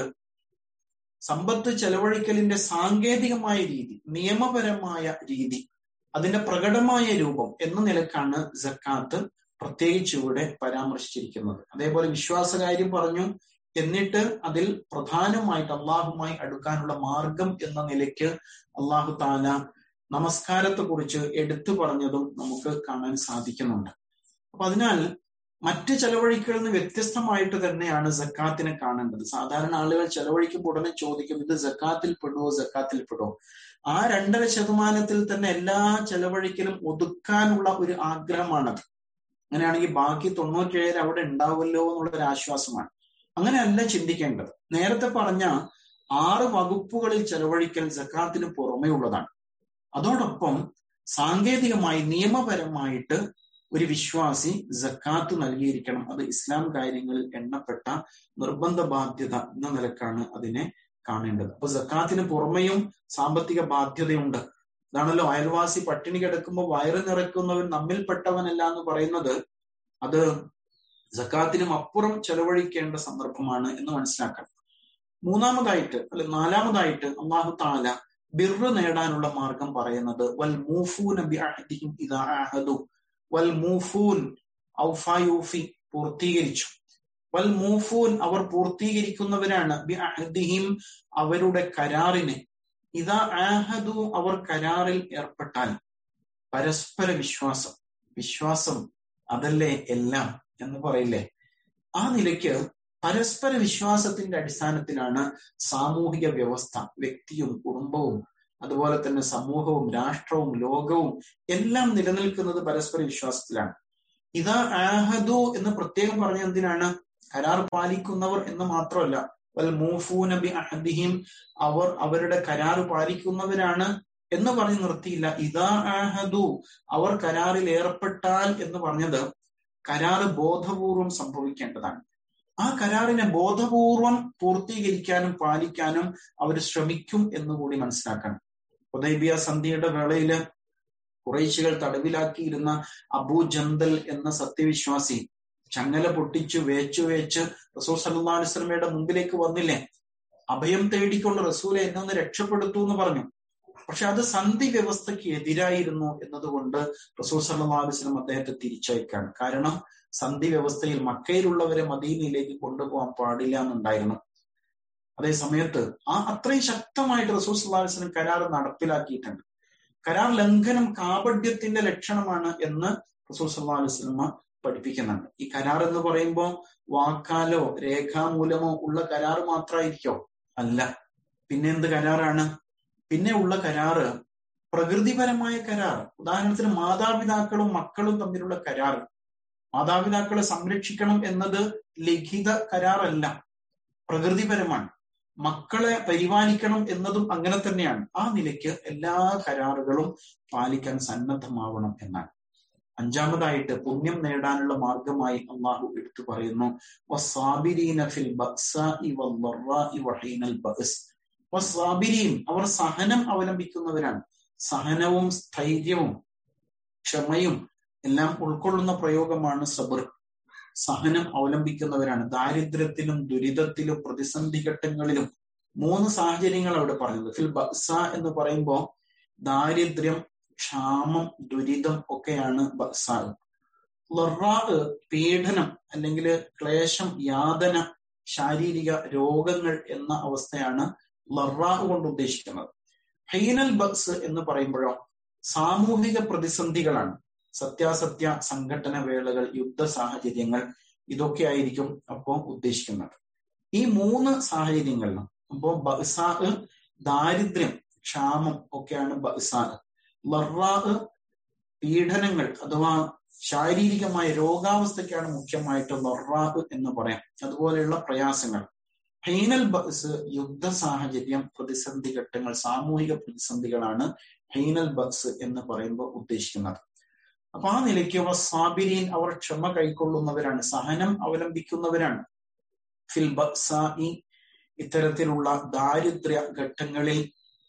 സമ്പത്ത് ചെലവഴിക്കലിന്റെ സാങ്കേതികമായ രീതി നിയമപരമായ രീതി അതിന്റെ പ്രകടമായ രൂപം എന്ന നിലക്കാണ് ജക്കാത്ത് പ്രത്യേകിച്ച് ഇവിടെ പരാമർശിച്ചിരിക്കുന്നത് അതേപോലെ വിശ്വാസകാര്യം പറഞ്ഞു എന്നിട്ട് അതിൽ പ്രധാനമായിട്ട് അള്ളാഹുമായി അടുക്കാനുള്ള മാർഗം എന്ന നിലയ്ക്ക് അള്ളാഹു താല നമസ്കാരത്തെ കുറിച്ച് എടുത്തു പറഞ്ഞതും നമുക്ക് കാണാൻ സാധിക്കുന്നുണ്ട് അപ്പൊ അതിനാൽ മറ്റ് ചെലവഴിക്കലിൽ നിന്ന് വ്യത്യസ്തമായിട്ട് തന്നെയാണ് ജക്കാത്തിനെ കാണേണ്ടത് സാധാരണ ആളുകൾ ചെലവഴിക്കുമ്പോൾ ഉടനെ ചോദിക്കും ഇത് ജക്കാത്തിൽ പെടുവോ ജക്കാത്തിൽ പെടുവോ ആ രണ്ടര ശതമാനത്തിൽ തന്നെ എല്ലാ ചെലവഴിക്കലും ഒതുക്കാനുള്ള ഒരു ആഗ്രഹമാണത് അങ്ങനെയാണെങ്കിൽ ബാക്കി തൊണ്ണൂറ്റേഴ് അവിടെ ഉണ്ടാവുമല്ലോ എന്നുള്ള ഒരു ആശ്വാസമാണ് അങ്ങനെയല്ല ചിന്തിക്കേണ്ടത് നേരത്തെ പറഞ്ഞ ആറ് വകുപ്പുകളിൽ ചെലവഴിക്കൽ ജക്കാത്തിന് പുറമേ ഉള്ളതാണ് അതോടൊപ്പം സാങ്കേതികമായി നിയമപരമായിട്ട് ഒരു വിശ്വാസി ജക്കാത്ത് നൽകിയിരിക്കണം അത് ഇസ്ലാം കാര്യങ്ങളിൽ എണ്ണപ്പെട്ട നിർബന്ധ ബാധ്യത എന്ന നിലക്കാണ് അതിനെ കാണേണ്ടത് അപ്പൊ ജക്കാത്തിന് പുറമെയും സാമ്പത്തിക ബാധ്യതയുണ്ട് അതാണല്ലോ അയൽവാസി പട്ടിണി കിടക്കുമ്പോൾ വയറ് നിറയ്ക്കുന്നവൻ നമ്മിൽപ്പെട്ടവനല്ല എന്ന് പറയുന്നത് അത് ജക്കാത്തിനും അപ്പുറം ചെലവഴിക്കേണ്ട സന്ദർഭമാണ് എന്ന് മനസ്സിലാക്കണം മൂന്നാമതായിട്ട് അല്ലെ നാലാമതായിട്ട് അള്ളാഹു താല ബിർറ് നേടാനുള്ള മാർഗം പറയുന്നത് വൽ മൂഫൂൻ ഇതാ ആഹദു വൽ മൂഫൂൻ ഔഫായൂഫി പൂർത്തീകരിച്ചു വൽ മൂഫൂൻ അവർ പൂർത്തീകരിക്കുന്നവരാണ് ബി അഹദിഹിം അവരുടെ കരാറിനെ ഇതാ ആഹദു അവർ കരാറിൽ ഏർപ്പെട്ടാൽ പരസ്പര വിശ്വാസം വിശ്വാസം അതല്ലേ എല്ലാം എന്ന് പറയില്ലേ ആ നിലയ്ക്ക് പരസ്പര വിശ്വാസത്തിന്റെ അടിസ്ഥാനത്തിലാണ് സാമൂഹിക വ്യവസ്ഥ വ്യക്തിയും കുടുംബവും അതുപോലെ തന്നെ സമൂഹവും രാഷ്ട്രവും ലോകവും എല്ലാം നിലനിൽക്കുന്നത് പരസ്പര വിശ്വാസത്തിലാണ് ഇതാ ആഹദു എന്ന് പ്രത്യേകം പറഞ്ഞ എന്തിനാണ് കരാർ പാലിക്കുന്നവർ എന്ന് മാത്രമല്ല വൽ മൂഫൂന ബി അഹദിഹിം അവർ അവരുടെ കരാർ പാലിക്കുന്നവരാണ് എന്ന് പറഞ്ഞ് നിർത്തിയില്ല ഇതാ ആഹദു അവർ കരാറിൽ ഏർപ്പെട്ടാൽ എന്ന് പറഞ്ഞത് കരാറ് ബോധപൂർവം സംഭവിക്കേണ്ടതാണ് ആ കരാറിനെ ബോധപൂർവം പൂർത്തീകരിക്കാനും പാലിക്കാനും അവർ ശ്രമിക്കും എന്നുകൂടി മനസ്സിലാക്കണം ഉദൈബിയ സന്ധിയുടെ വേളയില് കുറേശികൾ തടവിലാക്കിയിരുന്ന അബൂ ജന്തൽ എന്ന സത്യവിശ്വാസി ചങ്ങല പൊട്ടിച്ചു വേച്ചു വേച്ച് റസൂൽ സല്ലാ അലുസ്ലമയുടെ മുമ്പിലേക്ക് വന്നില്ലേ അഭയം തേടിക്കൊണ്ട് റസൂലെ എന്നെ ഒന്ന് രക്ഷപ്പെടുത്തു എന്ന് പറഞ്ഞു പക്ഷെ അത് സന്ധി വ്യവസ്ഥയ്ക്ക് എതിരായിരുന്നു എന്നതുകൊണ്ട് റസൂൽ സല്ലാ അലുസ്ലം അദ്ദേഹത്തെ തിരിച്ചയക്കാണ് കാരണം സന്ധി വ്യവസ്ഥയിൽ മക്കയിലുള്ളവരെ മദീനയിലേക്ക് കൊണ്ടുപോകാൻ പാടില്ല എന്നുണ്ടായിരുന്നു അതേ സമയത്ത് ആ അത്രയും ശക്തമായിട്ട് റസൂൽ സല്ലാ അലുസ്ലം കരാർ നടപ്പിലാക്കിയിട്ടുണ്ട് കരാർ ലംഘനം കാപഡ്യത്തിന്റെ ലക്ഷണമാണ് എന്ന് റസൂൽ സല്ലാ അലുസ്ലമ പഠിപ്പിക്കുന്നുണ്ട് ഈ കരാർ എന്ന് പറയുമ്പോൾ വാക്കാലോ രേഖാമൂലമോ ഉള്ള കരാർ മാത്രമായിരിക്കോ അല്ല പിന്നെ എന്ത് കരാറാണ് പിന്നെ ഉള്ള കരാറ് പ്രകൃതിപരമായ കരാർ ഉദാഹരണത്തിന് മാതാപിതാക്കളും മക്കളും തമ്മിലുള്ള കരാർ മാതാപിതാക്കളെ സംരക്ഷിക്കണം എന്നത് ലിഖിത കരാറല്ല പ്രകൃതിപരമാണ് മക്കളെ പരിപാലിക്കണം എന്നതും അങ്ങനെ തന്നെയാണ് ആ നിലയ്ക്ക് എല്ലാ കരാറുകളും പാലിക്കാൻ സന്നദ്ധമാവണം എന്നാണ് അഞ്ചാമതായിട്ട് പുണ്യം നേടാനുള്ള മാർഗമായി അള്ളാഹു എടുത്തു പറയുന്നു അവർ സഹനം അവലംബിക്കുന്നവരാണ് സഹനവും സ്ഥൈര്യവും ക്ഷമയും എല്ലാം ഉൾക്കൊള്ളുന്ന പ്രയോഗമാണ് സബർ സഹനം അവലംബിക്കുന്നവരാണ് ദാരിദ്ര്യത്തിലും ദുരിതത്തിലും പ്രതിസന്ധി ഘട്ടങ്ങളിലും മൂന്ന് സാഹചര്യങ്ങൾ അവിടെ പറഞ്ഞത് ഫിൽ ബക്സ എന്ന് പറയുമ്പോൾ ദാരിദ്ര്യം ക്ഷാമം ദുരിതം ഒക്കെയാണ് ബക്സ ലറാ പീഡനം അല്ലെങ്കിൽ ക്ലേശം യാതന ശാരീരിക രോഗങ്ങൾ എന്ന അവസ്ഥയാണ് ലറാ കൊണ്ട് ഉദ്ദേശിക്കുന്നത് ഹൈനൽ ബക്സ് എന്ന് പറയുമ്പോഴോ സാമൂഹിക പ്രതിസന്ധികളാണ് സത്യാസത്യ സംഘടന വേളകൾ യുദ്ധ സാഹചര്യങ്ങൾ ഇതൊക്കെ ആയിരിക്കും അപ്പോൾ ഉദ്ദേശിക്കുന്നത് ഈ മൂന്ന് സാഹചര്യങ്ങളിലും അപ്പോ ബസാ ദാരിദ്ര്യം ക്ഷാമം ഒക്കെയാണ് ബസാ ലറാ പീഡനങ്ങൾ അഥവാ ശാരീരികമായ രോഗാവസ്ഥയ്ക്കാണ് മുഖ്യമായിട്ട് ലറാ എന്ന് പറയാം അതുപോലെയുള്ള പ്രയാസങ്ങൾ ഹൈനൽ ബസ് യുദ്ധ സാഹചര്യം പ്രതിസന്ധി ഘട്ടങ്ങൾ സാമൂഹിക പ്രതിസന്ധികളാണ് ഹൈനൽ ബസ് എന്ന് പറയുമ്പോൾ ഉദ്ദേശിക്കുന്നത് അപ്പൊ ആ നിലയ്ക്ക് സാബിരീൻ അവർ ക്ഷമ കൈക്കൊള്ളുന്നവരാണ് സഹനം അവലംബിക്കുന്നവരാണ് ഫിൽ ബസായി ഇത്തരത്തിലുള്ള ദാരിദ്ര്യ ഘട്ടങ്ങളിൽ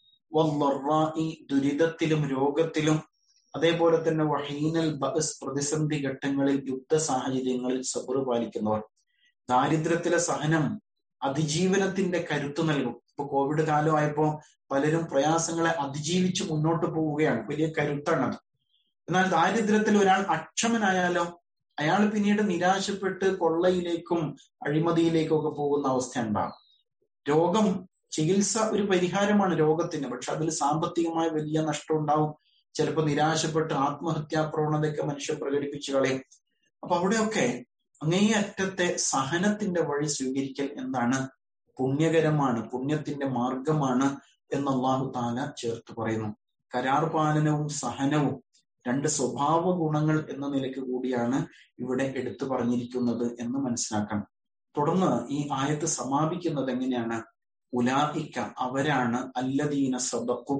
വല്ലറായി ദുരിതത്തിലും രോഗത്തിലും അതേപോലെ തന്നെ വഹീനൽ ബസ് പ്രതിസന്ധി ഘട്ടങ്ങളിൽ യുദ്ധ സാഹചര്യങ്ങളിൽ സബർ പാലിക്കുന്നവർ ദാരിദ്ര്യത്തിലെ സഹനം അതിജീവനത്തിന്റെ കരുത്ത് നൽകും ഇപ്പൊ കോവിഡ് കാലമായപ്പോ പലരും പ്രയാസങ്ങളെ അതിജീവിച്ച് മുന്നോട്ട് പോവുകയാണ് വലിയ കരുത്താണത് എന്നാൽ ദാരിദ്ര്യത്തിൽ ഒരാൾ അക്ഷമനായാലോ അയാൾ പിന്നീട് നിരാശപ്പെട്ട് കൊള്ളയിലേക്കും അഴിമതിയിലേക്കും ഒക്കെ പോകുന്ന അവസ്ഥ ഉണ്ടാകും രോഗം ചികിത്സ ഒരു പരിഹാരമാണ് രോഗത്തിന് പക്ഷെ അതിൽ സാമ്പത്തികമായ വലിയ നഷ്ടം ഉണ്ടാവും ചിലപ്പോൾ നിരാശപ്പെട്ട് ആത്മഹത്യാ പ്രവണതയൊക്കെ മനുഷ്യൻ പ്രകടിപ്പിച്ചു കളയും അപ്പൊ അവിടെയൊക്കെ അങ്ങേയറ്റത്തെ സഹനത്തിന്റെ വഴി സ്വീകരിക്കൽ എന്താണ് പുണ്യകരമാണ് പുണ്യത്തിന്റെ മാർഗമാണ് എന്ന് അള്ളാഹു താല ചേർത്ത് പറയുന്നു കരാർ പാലനവും സഹനവും രണ്ട് സ്വഭാവ ഗുണങ്ങൾ എന്ന നിലയ്ക്ക് കൂടിയാണ് ഇവിടെ എടുത്തു പറഞ്ഞിരിക്കുന്നത് എന്ന് മനസ്സിലാക്കണം തുടർന്ന് ഈ ആയത്ത് സമാപിക്കുന്നത് എങ്ങനെയാണ് ഉലാഹിക്ക അവരാണ് അല്ലദീന സദക്കു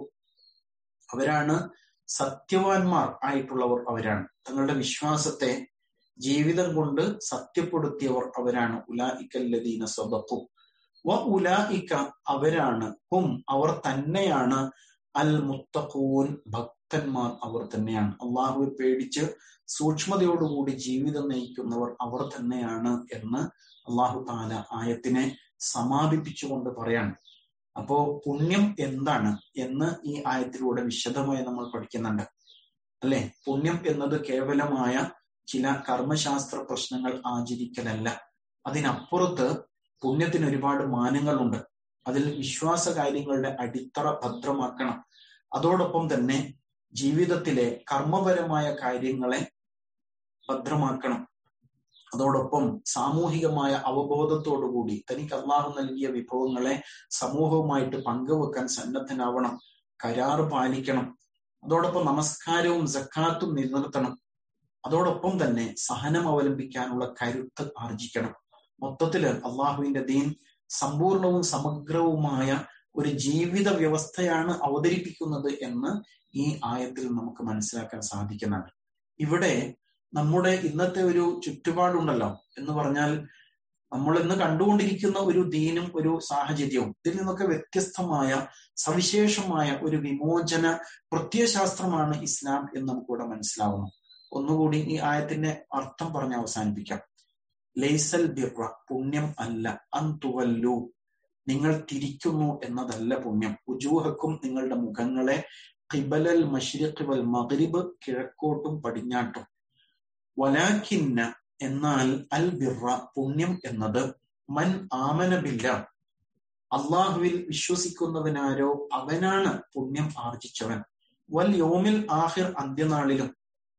അവരാണ് സത്യവാന്മാർ ആയിട്ടുള്ളവർ അവരാണ് തങ്ങളുടെ വിശ്വാസത്തെ ജീവിതം കൊണ്ട് സത്യപ്പെടുത്തിയവർ അവരാണ് ഉലായിക്കല്ലദീന സദക്കു വ ഉലായിക്ക അവരാണ് ഹും അവർ തന്നെയാണ് അൽ മുത്തഖൂൻ ഭക്തന്മാർ അവർ തന്നെയാണ് അള്ളാഹുവെ പേടിച്ച് സൂക്ഷ്മതയോടുകൂടി ജീവിതം നയിക്കുന്നവർ അവർ തന്നെയാണ് എന്ന് അള്ളാഹു താല ആയത്തിനെ സമാപിപ്പിച്ചുകൊണ്ട് പറയാണ് അപ്പോ പുണ്യം എന്താണ് എന്ന് ഈ ആയത്തിലൂടെ വിശദമായി നമ്മൾ പഠിക്കുന്നുണ്ട് അല്ലെ പുണ്യം എന്നത് കേവലമായ ചില കർമ്മശാസ്ത്ര പ്രശ്നങ്ങൾ ആചരിക്കലല്ല അതിനപ്പുറത്ത് പുണ്യത്തിന് ഒരുപാട് മാനങ്ങളുണ്ട് അതിൽ വിശ്വാസ കാര്യങ്ങളുടെ അടിത്തറ ഭദ്രമാക്കണം അതോടൊപ്പം തന്നെ ജീവിതത്തിലെ കർമ്മപരമായ കാര്യങ്ങളെ ഭദ്രമാക്കണം അതോടൊപ്പം സാമൂഹികമായ അവബോധത്തോടുകൂടി തനിക്ക് അള്ളാഹു നൽകിയ വിഭവങ്ങളെ സമൂഹവുമായിട്ട് പങ്കുവെക്കാൻ സന്നദ്ധനാവണം കരാറ് പാലിക്കണം അതോടൊപ്പം നമസ്കാരവും ജക്കാത്തും നിലനിർത്തണം അതോടൊപ്പം തന്നെ സഹനം അവലംബിക്കാനുള്ള കരുത്ത് ആർജിക്കണം മൊത്തത്തില് അള്ളാഹുവിന്റെ ദീൻ സമ്പൂർണവും സമഗ്രവുമായ ഒരു ജീവിത വ്യവസ്ഥയാണ് അവതരിപ്പിക്കുന്നത് എന്ന് ഈ ആയത്തിൽ നമുക്ക് മനസ്സിലാക്കാൻ സാധിക്കുന്നതാണ് ഇവിടെ നമ്മുടെ ഇന്നത്തെ ഒരു ചുറ്റുപാടുണ്ടല്ലോ എന്ന് പറഞ്ഞാൽ നമ്മൾ ഇന്ന് കണ്ടുകൊണ്ടിരിക്കുന്ന ഒരു ദീനും ഒരു സാഹചര്യവും ഇതിൽ നിന്നൊക്കെ വ്യത്യസ്തമായ സവിശേഷമായ ഒരു വിമോചന പ്രത്യയശാസ്ത്രമാണ് ഇസ്ലാം എന്ന് നമുക്കിവിടെ മനസ്സിലാവുന്നു ഒന്നുകൂടി ഈ ആയത്തിന്റെ അർത്ഥം പറഞ്ഞ് അവസാനിപ്പിക്കാം ലൈസൽ ബിറ പുണ്യം അല്ല അന്തുവല്ലു നിങ്ങൾ തിരിക്കുന്നു എന്നതല്ല പുണ്യം ഉജൂഹക്കും നിങ്ങളുടെ മുഖങ്ങളെ ഖിബലൽ മഷ്രിഖ് വൽ മഗ്രിബ് കിഴക്കോട്ടും പടിഞ്ഞാട്ടും വലാഖിന്ന എന്നാൽ അൽ ബിറ പുണ്യം എന്നത് മൻ ആമനബില്ല അള്ളാഹുവിൽ വിശ്വസിക്കുന്നവനാരോ അവനാണ് പുണ്യം ആർജിച്ചവൻ വൽ യോമിൽ ആഹിർ അന്ത്യനാളിലും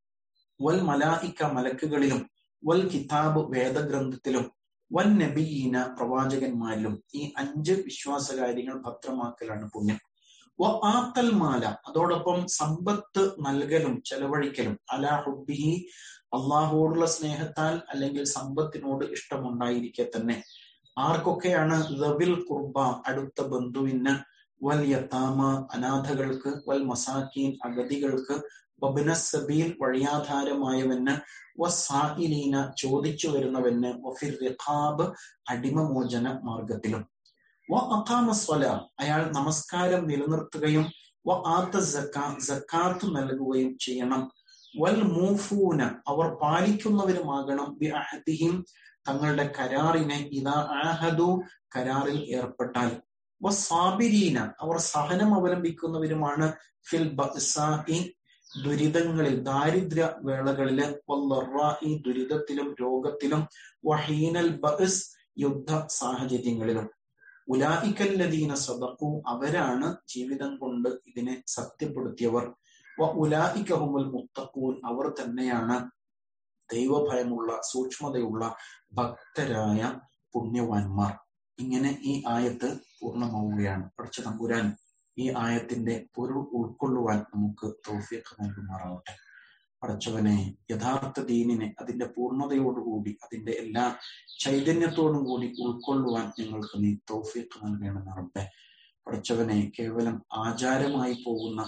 വൽ മലായിക്ക മലക്കുകളിലും വൽ കിതാബ് വേദഗ്രന്ഥത്തിലും വൻ നബിയീന പ്രവാചകന്മാരിലും ഈ അഞ്ച് വിശ്വാസകാര്യങ്ങൾ ഭദ്രമാക്കലാണ് പുണ്യം വ ആത്തൽ മാല അതോടൊപ്പം സമ്പത്ത് നൽകലും ചെലവഴിക്കലും അലാ ഹുബിഹി അള്ളാഹുവോടുള്ള സ്നേഹത്താൽ അല്ലെങ്കിൽ സമ്പത്തിനോട് ഇഷ്ടമുണ്ടായിരിക്കെ തന്നെ ആർക്കൊക്കെയാണ് റബിൽ കുർബ അടുത്ത ബന്ധുവിന് വൽ യത്താമ അനാഥകൾക്ക് വൽ മസാക്കീൻ അഗതികൾക്ക് വബിന സബീൽ വഴിയാധാരമായവന് വസായിലീന ചോദിച്ചു വരുന്നവന് വഫിർ റിഖാബ് അടിമമോചന മാർഗത്തിലും വ അഖാമ സ്വല അയാൾ നമസ്കാരം നിലനിർത്തുകയും വ ആത്ത സക്കാത്ത് നൽകുകയും ചെയ്യണം വൽ മൂഫൂന അവർ പാലിക്കുന്നവരുമാകണം ബി അഹദിഹിം തങ്ങളുടെ കരാറിനെ ഇതാ ആഹദു കരാറിൽ ഏർപ്പെട്ടാൽ വസാബിരീന അവർ സഹനം അവലംബിക്കുന്നവരുമാണ് ഫിൽ ബസായി ദുരിതങ്ങളിൽ ദാരിദ്ര്യ വേളകളില് വല്ലറായി ദുരിതത്തിലും രോഗത്തിലും വഹീനൽ ബസ് യുദ്ധ സാഹചര്യങ്ങളിലും ഉലായിക്കല്ലദീന സദഖു അവരാണ് ജീവിതം കൊണ്ട് ഇതിനെ സത്യപ്പെടുത്തിയവർ വ ഉലായിക്കഹുമുൽ മുത്തഖൂൻ അവർ തന്നെയാണ് ദൈവഭയമുള്ള സൂക്ഷ്മതയുള്ള ഭക്തരായ പുണ്യവാന്മാർ ഇങ്ങനെ ഈ ആയത്ത് പൂർണ്ണമാവുകയാണ് പഠിച്ച തമ്പുരാൻ ഈ ആയത്തിന്റെ പൊരുൾ ഉൾക്കൊള്ളുവാൻ നമുക്ക് തൗഫീഖ് നൽകുമാറാവട്ടെ പടച്ചവനെ യഥാർത്ഥ ദീനിനെ അതിന്റെ പൂർണ്ണതയോടുകൂടി അതിന്റെ എല്ലാ ചൈതന്യത്തോടും കൂടി ഉൾക്കൊള്ളുവാൻ ഞങ്ങൾക്ക് നീ തൗഫീഖ് നൽകണമെന്ന് റബ്ബെ പടച്ചവനെ കേവലം ആചാരമായി പോകുന്ന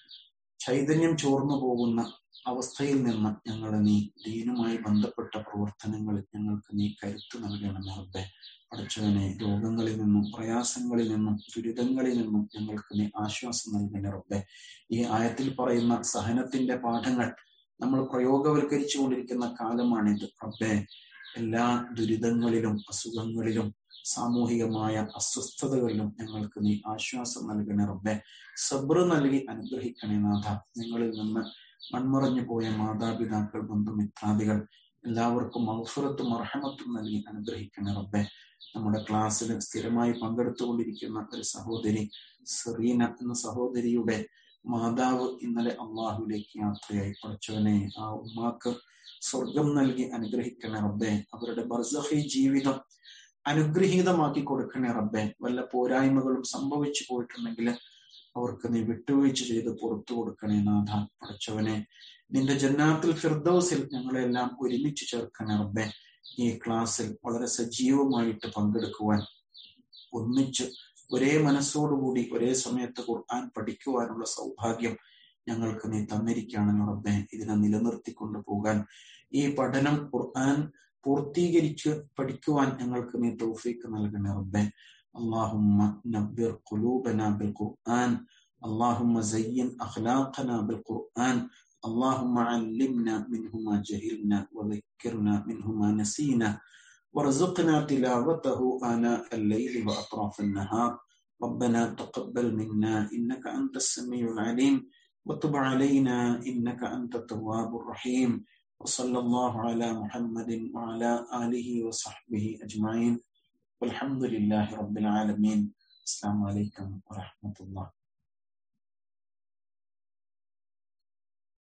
ചൈതന്യം ചോർന്നു പോകുന്ന അവസ്ഥയിൽ നിന്ന് ഞങ്ങൾ നീ ദീനുമായി ബന്ധപ്പെട്ട പ്രവർത്തനങ്ങളിൽ ഞങ്ങൾക്ക് നീ കരുത്ത് നൽകണമെന്ന് റബ്ബെ പഠിച്ചവനെ രോഗങ്ങളിൽ നിന്നും പ്രയാസങ്ങളിൽ നിന്നും ദുരിതങ്ങളിൽ നിന്നും ഞങ്ങൾക്ക് നീ ആശ്വാസം നൽകണേ റബ്ബെ ഈ ആയത്തിൽ പറയുന്ന സഹനത്തിന്റെ പാഠങ്ങൾ നമ്മൾ പ്രയോഗവൽക്കരിച്ചു കൊണ്ടിരിക്കുന്ന കാലമാണിത് റബ്ബെ എല്ലാ ദുരിതങ്ങളിലും അസുഖങ്ങളിലും സാമൂഹികമായ അസ്വസ്ഥതകളിലും ഞങ്ങൾക്ക് നീ ആശ്വാസം നൽകണേ റബ്ബെ സബ്ര നൽകി അനുഗ്രഹിക്കണേ നാഥ ഞങ്ങളിൽ നിന്ന് മൺമറഞ്ഞു പോയ മാതാപിതാക്കൾ ബന്ധുമിത്രാദികൾ എല്ലാവർക്കും മൗഫറത്തും അർഹമത്തും നൽകി അനുഗ്രഹിക്കണേ റബ്ബെ നമ്മുടെ ക്ലാസ്സിൽ സ്ഥിരമായി പങ്കെടുത്തുകൊണ്ടിരിക്കുന്ന ഒരു സഹോദരി സെറീന എന്ന സഹോദരിയുടെ മാതാവ് ഇന്നലെ അള്ളാഹുവിലേക്ക് യാത്രയായി പഠിച്ചവനെ ആ ഉമ്മാക്ക് സ്വർഗം നൽകി അനുഗ്രഹിക്കണേ റബ്ബെ അവരുടെ ബർസഹി ജീവിതം അനുഗ്രഹീതമാക്കി കൊടുക്കണേ റബ്ബെ വല്ല പോരായ്മകളും സംഭവിച്ചു പോയിട്ടുണ്ടെങ്കിൽ അവർക്ക് നീ വിട്ടുവീഴ്ച ചെയ്ത് പുറത്തു കൊടുക്കണേ നാഥ പഠിച്ചവനെ നിന്റെ ജന്നാത്തിൽ ഫിർദൌസിൽ ഞങ്ങളെല്ലാം ഒരുമിച്ച് ചേർക്കണേ റബ്ബെ ഈ ക്ലാസ്സിൽ വളരെ സജീവമായിട്ട് പങ്കെടുക്കുവാൻ ഒന്നിച്ച് ഒരേ മനസ്സോടുകൂടി ഒരേ സമയത്ത് ഖുർആൻ പഠിക്കുവാനുള്ള സൗഭാഗ്യം ഞങ്ങൾക്ക് നീ തന്നിരിക്കുകയാണെന്ന് റബ്ബെ ഇതിനെ നിലനിർത്തിക്കൊണ്ട് പോകാൻ ഈ പഠനം ഖുർആൻ പൂർത്തീകരിച്ച് പഠിക്കുവാൻ ഞങ്ങൾക്ക് നീ തൗഫീക്ക് നൽകണേ റബ്ബെ اللهم نبر قلوبنا بالقرآن اللهم زين أخلاقنا بالقرآن اللهم علمنا منه ما جهلنا وذكرنا منه ما نسينا وارزقنا تلاوته آناء الليل وأطراف النهار ربنا تقبل منا إنك أنت السميع العليم وتب علينا إنك أنت التواب الرحيم وصلى الله على محمد وعلى آله وصحبه أجمعين والحمد لله رب العالمين السلام عليكم ورحمة الله